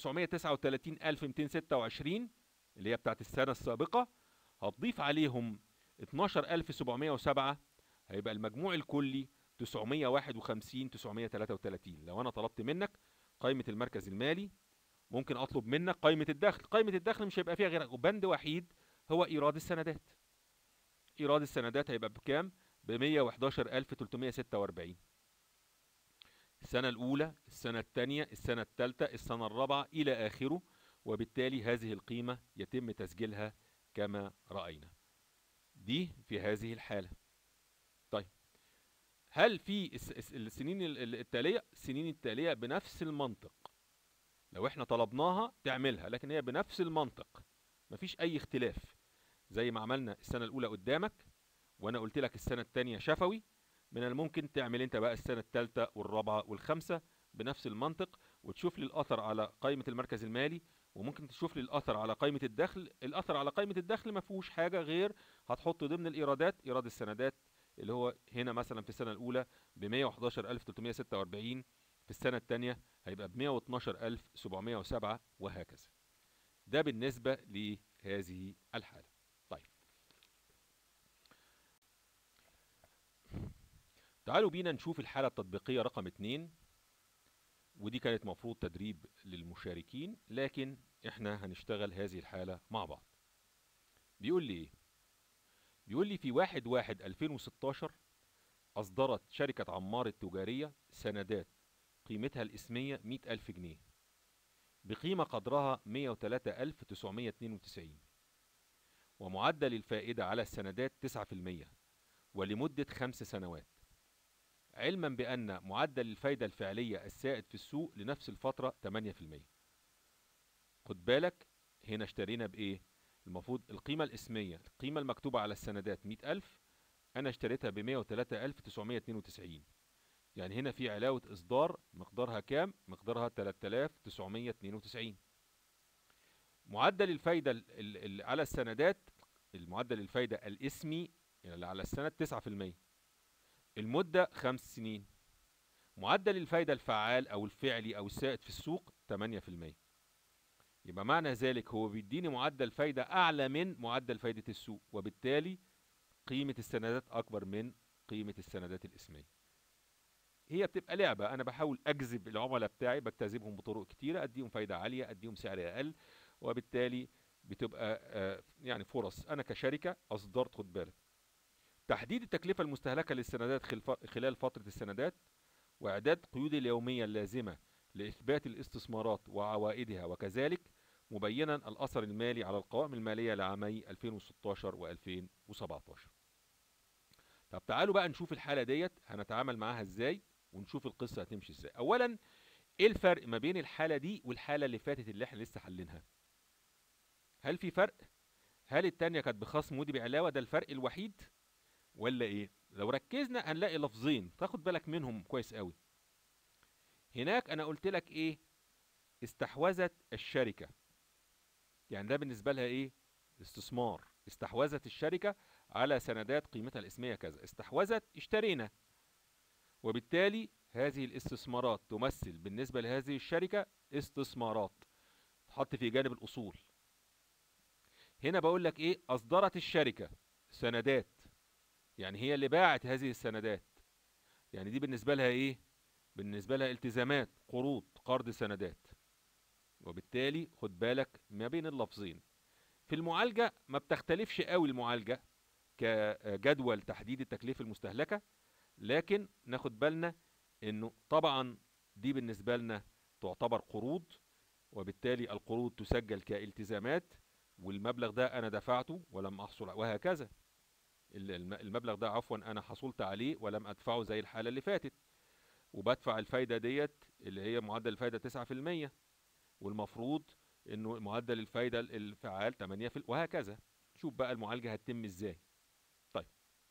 939226 اللي هي بتاعت السنة السابقة هتضيف عليهم 12707 هيبقى المجموع الكلي 951 933 لو انا طلبت منك قائمة المركز المالي ممكن اطلب منك قائمة الدخل قائمة الدخل مش هيبقى فيها غير بند وحيد هو ايراد السندات ايراد السندات هيبقى بكام ب 111346 السنة الأولى السنة الثانية السنة الثالثة السنة الرابعة إلى آخره وبالتالي هذه القيمة يتم تسجيلها كما رأينا دي في هذه الحالة طيب هل في السنين التالية السنين التالية بنفس المنطق لو احنا طلبناها تعملها لكن هي بنفس المنطق مفيش اي اختلاف زي ما عملنا السنة الاولى قدامك وانا قلت لك السنة التانية شفوي من الممكن تعمل انت بقى السنة التالتة والرابعة والخامسة بنفس المنطق وتشوف لي الاثر على قائمة المركز المالي وممكن تشوف لي الاثر على قائمة الدخل الاثر على قائمة الدخل ما فيهوش حاجة غير هتحط ضمن الايرادات ايراد السندات اللي هو هنا مثلا في السنة الأولى ب 111346 في السنة الثانية هيبقى ب 112707 وهكذا ده بالنسبة هذه الحالة طيب تعالوا بينا نشوف الحالة التطبيقية رقم اتنين ودي كانت مفروض تدريب للمشاركين لكن احنا هنشتغل هذه الحالة مع بعض بيقول لي ايه بيقول لي في واحد واحد 2016 أصدرت شركة عمار التجارية سندات قيمتها الإسمية 100 ألف جنيه بقيمة قدرها 103992 ومعدل الفائدة على السندات 9% ولمدة خمس سنوات علما بأن معدل الفايدة الفعلية السائد في السوق لنفس الفترة 8% خد بالك هنا اشترينا بإيه؟ المفروض القيمة الإسمية القيمة المكتوبة على السندات 100000 أنا اشتريتها ب 103992 يعني هنا في علاوة إصدار مقدارها كام؟ مقدارها 3992 معدل الفايدة ال ال على السندات المعدل الفايدة الاسمي يعني اللي على السند 9% المدة خمس سنين معدل الفايدة الفعال أو الفعلي أو السائد في السوق 8% يبقى معنى ذلك هو بيديني معدل فايدة أعلى من معدل فايدة السوق وبالتالي قيمة السندات أكبر من قيمة السندات الإسمية هي بتبقى لعبة أنا بحاول أجذب العملاء بتاعي بجتذبهم بطرق كتيرة أديهم فايدة عالية أديهم سعر أقل وبالتالي بتبقى يعني فرص أنا كشركة أصدرت خد بالك تحديد التكلفة المستهلكة للسندات خلال فترة السندات وإعداد قيود اليومية اللازمة لإثبات الاستثمارات وعوائدها وكذلك مبينا الأثر المالي على القوائم المالية لعامي 2016 و 2017 طب تعالوا بقى نشوف الحالة ديت هنتعامل معاها ازاي ونشوف القصة هتمشي ازاي اولا ايه الفرق ما بين الحالة دي والحالة اللي فاتت اللي احنا لسه حلينها هل في فرق هل التانية كانت بخصم ودي بعلاوة ده الفرق الوحيد ولا ايه لو ركزنا هنلاقي لفظين تاخد بالك منهم كويس قوي هناك انا قلت لك ايه استحوذت الشركة يعني ده بالنسبة لها ايه استثمار استحوذت الشركة على سندات قيمتها الاسمية كذا استحوذت اشترينا وبالتالي هذه الاستثمارات تمثل بالنسبة لهذه الشركة استثمارات تحط في جانب الأصول هنا بقول لك ايه أصدرت الشركة سندات يعني هي اللي باعت هذه السندات يعني دي بالنسبة لها ايه بالنسبة لها التزامات قروض قرض سندات وبالتالي خد بالك ما بين اللفظين في المعالجة ما بتختلفش قوي المعالجة كجدول تحديد التكلفة المستهلكة لكن ناخد بالنا انه طبعا دي بالنسبة لنا تعتبر قروض وبالتالي القروض تسجل كالتزامات والمبلغ ده انا دفعته ولم احصل وهكذا المبلغ ده عفوا انا حصلت عليه ولم ادفعه زي الحالة اللي فاتت وبدفع الفايدة ديت اللي هي معدل الفايدة 9% والمفروض انه معدل الفايدة الفعال 8% وهكذا شوف بقى المعالجة هتتم ازاي طيب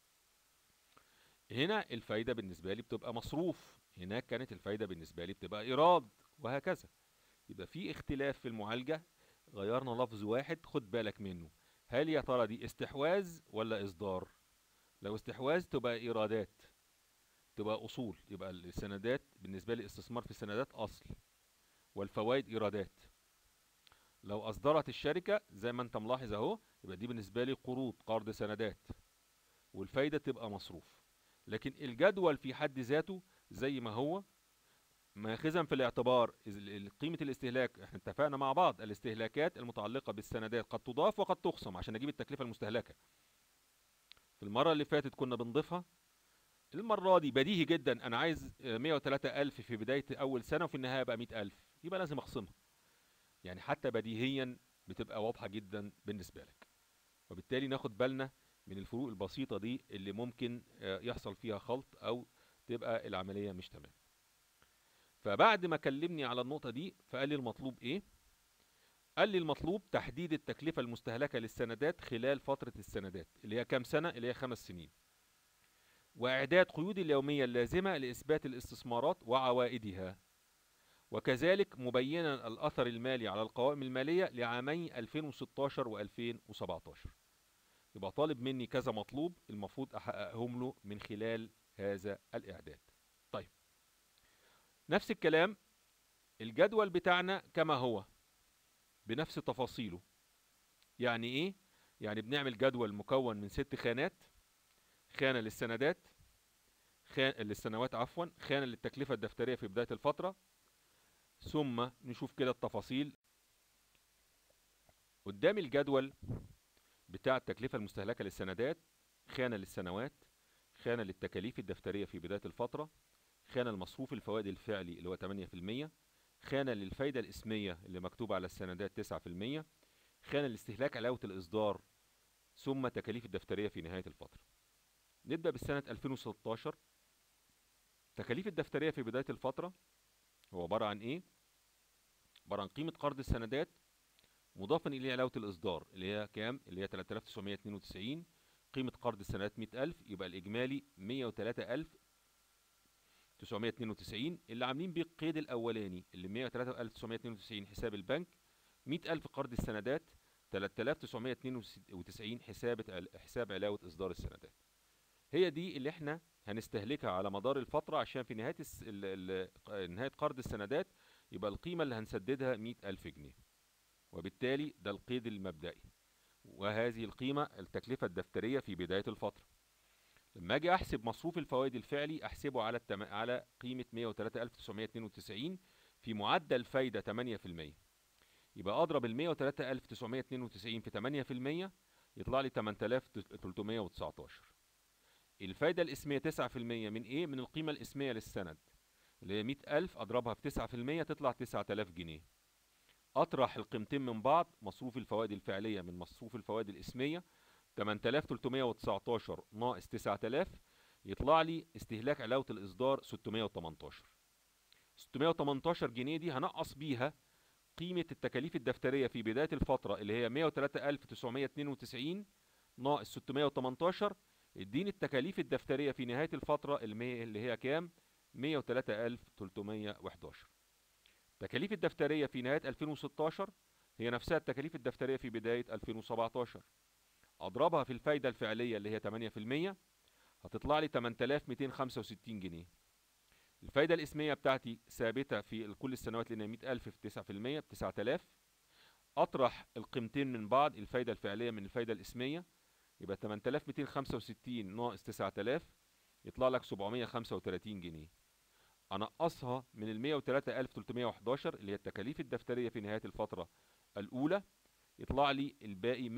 هنا الفايدة بالنسبة لي بتبقى مصروف هناك كانت الفايدة بالنسبة لي بتبقى إيراد وهكذا يبقى في اختلاف في المعالجة غيرنا لفظ واحد خد بالك منه هل يا ترى دي استحواذ ولا إصدار لو استحواذ تبقى إيرادات تبقى أصول يبقى السندات بالنسبة لي استثمار في السندات أصل والفوائد إيرادات لو أصدرت الشركة زي ما أنت ملاحظ أهو يبقى دي بالنسبة لي قروض قرض سندات والفايدة تبقى مصروف لكن الجدول في حد ذاته زي ما هو ماخذا في الاعتبار قيمة الاستهلاك احنا اتفقنا مع بعض الاستهلاكات المتعلقة بالسندات قد تضاف وقد تخصم عشان اجيب التكلفة المستهلكة في المرة اللي فاتت كنا بنضيفها المرة دي بديهي جدا انا عايز 103 ألف في بداية اول سنة وفي النهاية بقى 100 ألف يبقى لازم اخصمها يعني حتى بديهيا بتبقى واضحة جدا بالنسبة لك وبالتالي ناخد بالنا من الفروق البسيطة دي اللي ممكن يحصل فيها خلط او تبقى العملية مش تمام فبعد ما كلمني على النقطة دي فقال لي المطلوب ايه قال لي المطلوب تحديد التكلفة المستهلكة للسندات خلال فترة السندات اللي هي كام سنة اللي هي خمس سنين وإعداد قيود اليومية اللازمة لإثبات الاستثمارات وعوائدها وكذلك مبينا الأثر المالي على القوائم المالية لعامي 2016 و 2017 يبقى طالب مني كذا مطلوب المفروض أحققهم له من خلال هذا الإعداد طيب نفس الكلام الجدول بتاعنا كما هو بنفس تفاصيله يعني ايه يعني بنعمل جدول مكون من ست خانات خانة للسندات خان للسنوات عفوا خانة للتكلفة الدفترية في بداية الفترة ثم نشوف كده التفاصيل قدام الجدول بتاع التكلفة المستهلكة للسندات خانة للسنوات خانة للتكاليف الدفترية في بداية الفترة خانة المصروف الفوائد الفعلي اللي هو 8% خانة للفايدة الإسمية اللي مكتوبة على السندات 9% خانة لاستهلاك علاوة الإصدار ثم تكاليف الدفترية في نهاية الفترة نبدأ بالسنة 2016 تكاليف الدفترية في بداية الفترة هو عبارة عن إيه؟ عبارة عن قيمة قرض السندات مضافا إليه علاوة الإصدار اللي هي كام؟ اللي هي 3992 قيمة قرض السندات 100000 يبقى الإجمالي 103992 اللي عاملين بيه القيد الأولاني اللي 103992 حساب البنك 100000 قرض السندات 3992 حساب حساب علاوة إصدار السندات هي دي اللي احنا هنستهلكها على مدار الفترة عشان في نهاية الس... ال... ال... نهاية قرض السندات يبقى القيمة اللي هنسددها مئة ألف جنيه وبالتالي ده القيد المبدئي وهذه القيمة التكلفة الدفترية في بداية الفترة لما اجي احسب مصروف الفوائد الفعلي احسبه على التم... على قيمة 103992 في معدل فايدة 8% يبقى اضرب ال 103992 في 8% يطلع لي 8319 الفايدة الاسمية 9% من ايه؟ من القيمة الاسمية للسند اللي هي 100000 اضربها في 9% تطلع 9000 جنيه اطرح القيمتين من بعض مصروف الفوائد الفعلية من مصروف الفوائد الاسمية 8319 ناقص 9000 يطلع لي استهلاك علاوة الإصدار 618 618 جنيه دي هنقص بيها قيمة التكاليف الدفترية في بداية الفترة اللي هي 103992 ناقص 618 اديني التكاليف الدفترية في نهاية الفترة اللي هي كام 103311 التكاليف الدفترية في نهاية 2016 هي نفسها التكاليف الدفترية في بداية 2017 اضربها في الفايدة الفعلية اللي هي 8% هتطلع لي 8265 جنيه الفايدة الاسمية بتاعتي ثابتة في كل السنوات لان 100000 في 9% ب 9000 اطرح القيمتين من بعض الفايدة الفعلية من الفايدة الاسمية يبقى 8265 ناقص 9000 يطلع لك 735 جنيه انقصها من ال 103311 اللي هي التكاليف الدفترية في نهاية الفترة الأولى يطلع لي الباقي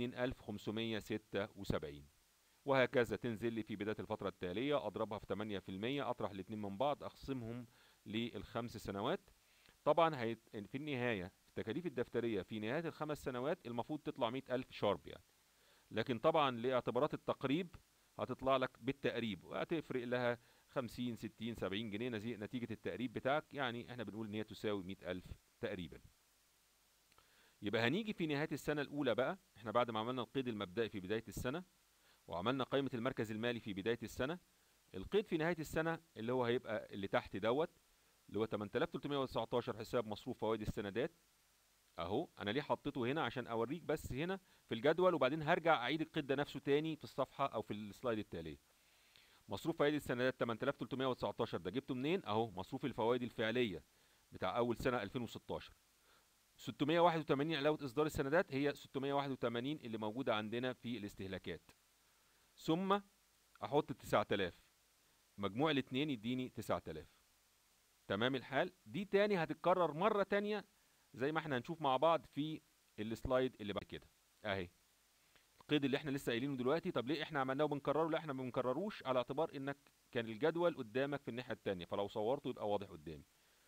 102576 وهكذا تنزل لي في بداية الفترة التالية أضربها في 8% أطرح الاتنين من بعض أقسمهم للخمس سنوات طبعا هيت... في النهاية التكاليف الدفترية في نهاية الخمس سنوات المفروض تطلع 100000 شارب يعني لكن طبعا لاعتبارات التقريب هتطلع لك بالتقريب وهتفرق لها 50 60 70 جنيه نتيجة التقريب بتاعك يعني احنا بنقول ان هي تساوي 100000 تقريبا يبقى هنيجي في نهاية السنة الأولى بقى احنا بعد ما عملنا القيد المبدئي في بداية السنة وعملنا قائمة المركز المالي في بداية السنة القيد في نهاية السنة اللي هو هيبقى اللي تحت دوت اللي هو 8319 حساب مصروف فوائد السندات اهو انا ليه حطيته هنا عشان اوريك بس هنا في الجدول وبعدين هرجع اعيد القيد ده نفسه تاني في الصفحة او في السلايد التالية مصروف فوائد السندات 8319 ده جبته منين اهو مصروف الفوائد الفعلية بتاع اول سنة 2016 681 علاوة إصدار السندات هي 681 اللي موجودة عندنا في الاستهلاكات ثم أحط 9000 مجموع الاتنين يديني 9000 تمام الحال دي تاني هتتكرر مرة تانية زي ما احنا هنشوف مع بعض في السلايد اللي بعد كده اهي القيد اللي احنا لسه قايلينه دلوقتي طب ليه احنا عملناه وبنكرره لا احنا ما بنكرروش على اعتبار انك كان الجدول قدامك في الناحية التانية فلو صورته يبقى واضح قدامي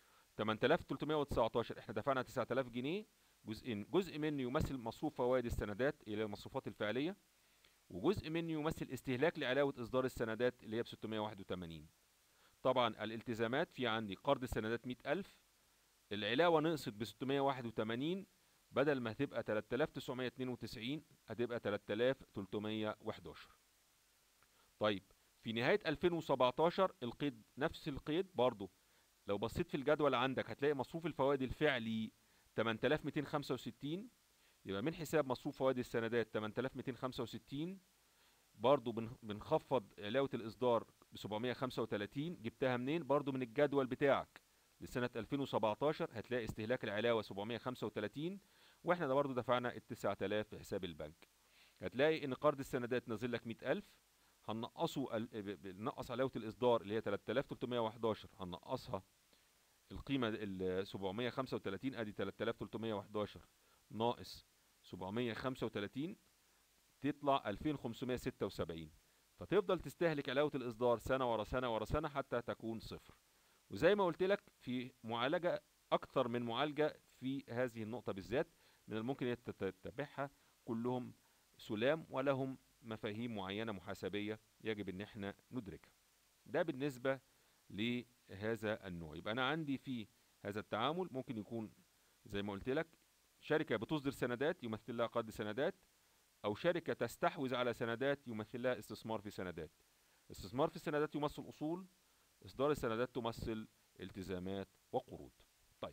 8319 احنا دفعنا 9000 جنيه جزئين جزء منه يمثل مصروف فوائد السندات الى المصروفات الفعليه وجزء منه يمثل استهلاك لعلاوه اصدار السندات اللي هي ب 681 طبعا الالتزامات في عندي قرض السندات 100000 العلاوه نقصت ب 681 بدل ما هتبقى 3992 هتبقى 3311 طيب في نهايه 2017 القيد نفس القيد برضه لو بصيت في الجدول عندك هتلاقي مصروف الفوائد الفعلي 8265 يبقى من حساب مصروف فوائد السندات 8265 برضو بنخفض علاوة الإصدار ب 735 جبتها منين؟ برضو من الجدول بتاعك لسنة 2017 هتلاقي استهلاك العلاوة 735 واحنا ده برضه دفعنا ال 9000 في حساب البنك هتلاقي ان قرض السندات نازل لك 100000 هنقصه ال- ب- ب- نقص علاوه الاصدار اللي هي 3311 هنقصها القيمه ال 735 ادي 3311 ناقص 735 تطلع 2576 فتفضل تستهلك علاوه الاصدار سنه ورا سنه ورا سنه حتى تكون صفر وزي ما قلت لك في معالجه اكثر من معالجه في هذه النقطه بالذات من الممكن ان تتبعها كلهم سلام ولهم مفاهيم معينه محاسبيه يجب ان احنا ندركها ده بالنسبه لهذا النوع يبقى انا عندي في هذا التعامل ممكن يكون زي ما قلت لك شركه بتصدر سندات يمثل لها قرض سندات او شركه تستحوذ على سندات يمثل لها استثمار في سندات استثمار في السندات يمثل اصول اصدار السندات تمثل التزامات وقروض طيب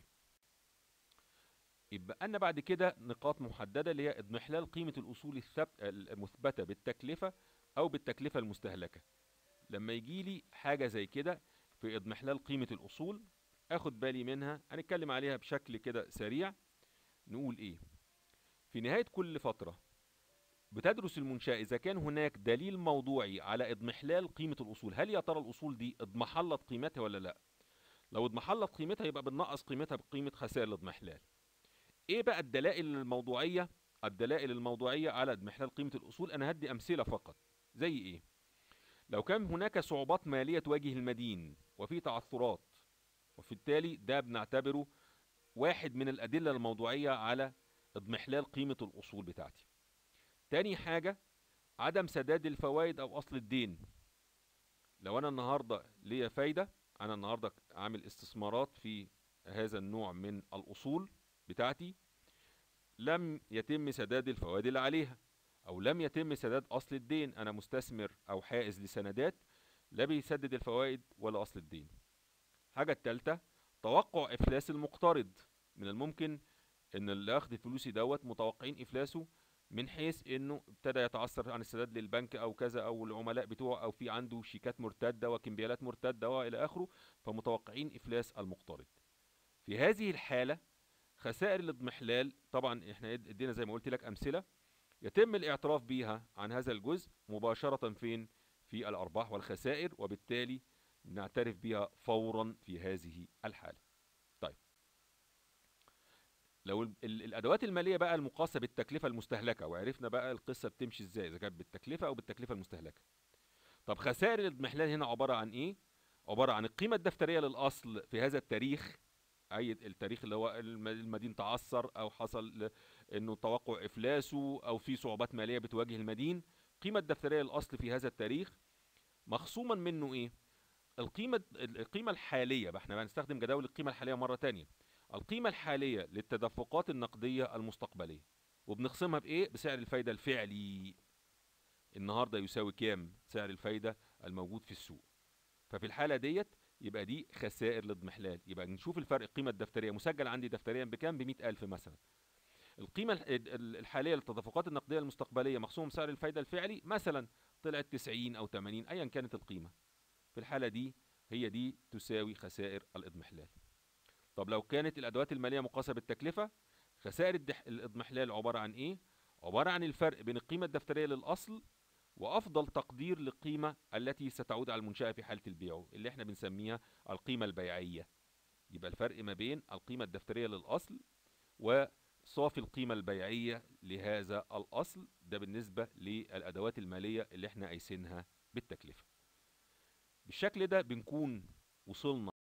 يبقى أنا بعد كده نقاط محددة اللي هي اضمحلال قيمة الأصول الثبت المثبتة بالتكلفة أو بالتكلفة المستهلكة لما يجي لي حاجة زي كده في اضمحلال قيمة الأصول أخد بالي منها هنتكلم عليها بشكل كده سريع نقول إيه في نهاية كل فترة بتدرس المنشأة إذا كان هناك دليل موضوعي على اضمحلال قيمة الأصول هل يا ترى الأصول دي اضمحلت قيمتها ولا لا لو اضمحلت قيمتها يبقى بننقص قيمتها بقيمة خسائر الاضمحلال ايه بقى الدلائل الموضوعية الدلائل الموضوعية على اضمحلال قيمة الأصول أنا هدي أمثلة فقط زي إيه لو كان هناك صعوبات مالية تواجه المدين وفي تعثرات وبالتالي ده بنعتبره واحد من الأدلة الموضوعية على اضمحلال قيمة الأصول بتاعتي تاني حاجة عدم سداد الفوائد أو أصل الدين لو أنا النهاردة ليا فايدة أنا النهاردة عامل استثمارات في هذا النوع من الأصول بتاعتي لم يتم سداد الفوائد اللي عليها او لم يتم سداد اصل الدين انا مستثمر او حائز لسندات لا بيسدد الفوائد ولا اصل الدين حاجة التالتة توقع افلاس المقترض من الممكن ان اللي اخد فلوسي دوت متوقعين افلاسه من حيث انه ابتدى يتعثر عن السداد للبنك او كذا او العملاء بتوعه او في عنده شيكات مرتده وكمبيالات مرتده والى اخره فمتوقعين افلاس المقترض في هذه الحاله خسائر الاضمحلال طبعا احنا ادينا زي ما قلت لك امثله يتم الاعتراف بيها عن هذا الجزء مباشره فين في الارباح والخسائر وبالتالي نعترف بها فورا في هذه الحاله طيب لو ال- ال- الادوات الماليه بقى المقاسه بالتكلفه المستهلكه وعرفنا بقى القصه بتمشي ازاي اذا كانت بالتكلفه او بالتكلفه المستهلكه طب خسائر الاضمحلال هنا عباره عن ايه عباره عن القيمه الدفتريه للاصل في هذا التاريخ اي التاريخ اللي هو الم- المدين تعثر او حصل ل- انه توقع افلاسه او في صعوبات ماليه بتواجه المدين القيمه الدفتريه للاصل في هذا التاريخ مخصوما منه ايه القيمه القيمه الحاليه بقى احنا بنستخدم جداول القيمه الحاليه مره تانية القيمه الحاليه للتدفقات النقديه المستقبليه وبنقسمها بايه بسعر الفايده الفعلي النهارده يساوي كام سعر الفايده الموجود في السوق ففي الحاله ديت يبقى دي خسائر الاضمحلال يبقى نشوف الفرق القيمه الدفتريه مسجل عندي دفتريا بكام ب ألف مثلا القيمه الح- ال- الحاليه للتدفقات النقديه المستقبليه مخصوم سعر الفايده الفعلي مثلا طلعت 90 او 80 ايا كانت القيمه في الحاله دي هي دي تساوي خسائر الاضمحلال طب لو كانت الادوات الماليه مقاسه بالتكلفه خسائر الدح- الاضمحلال عباره عن ايه عباره عن الفرق بين القيمه الدفتريه للاصل وافضل تقدير للقيمه التي ستعود على المنشاه في حاله البيع اللي احنا بنسميها القيمه البيعيه يبقى الفرق ما بين القيمه الدفتريه للاصل وصافي القيمه البيعيه لهذا الاصل ده بالنسبه للادوات الماليه اللي احنا قايسينها بالتكلفه بالشكل ده بنكون وصلنا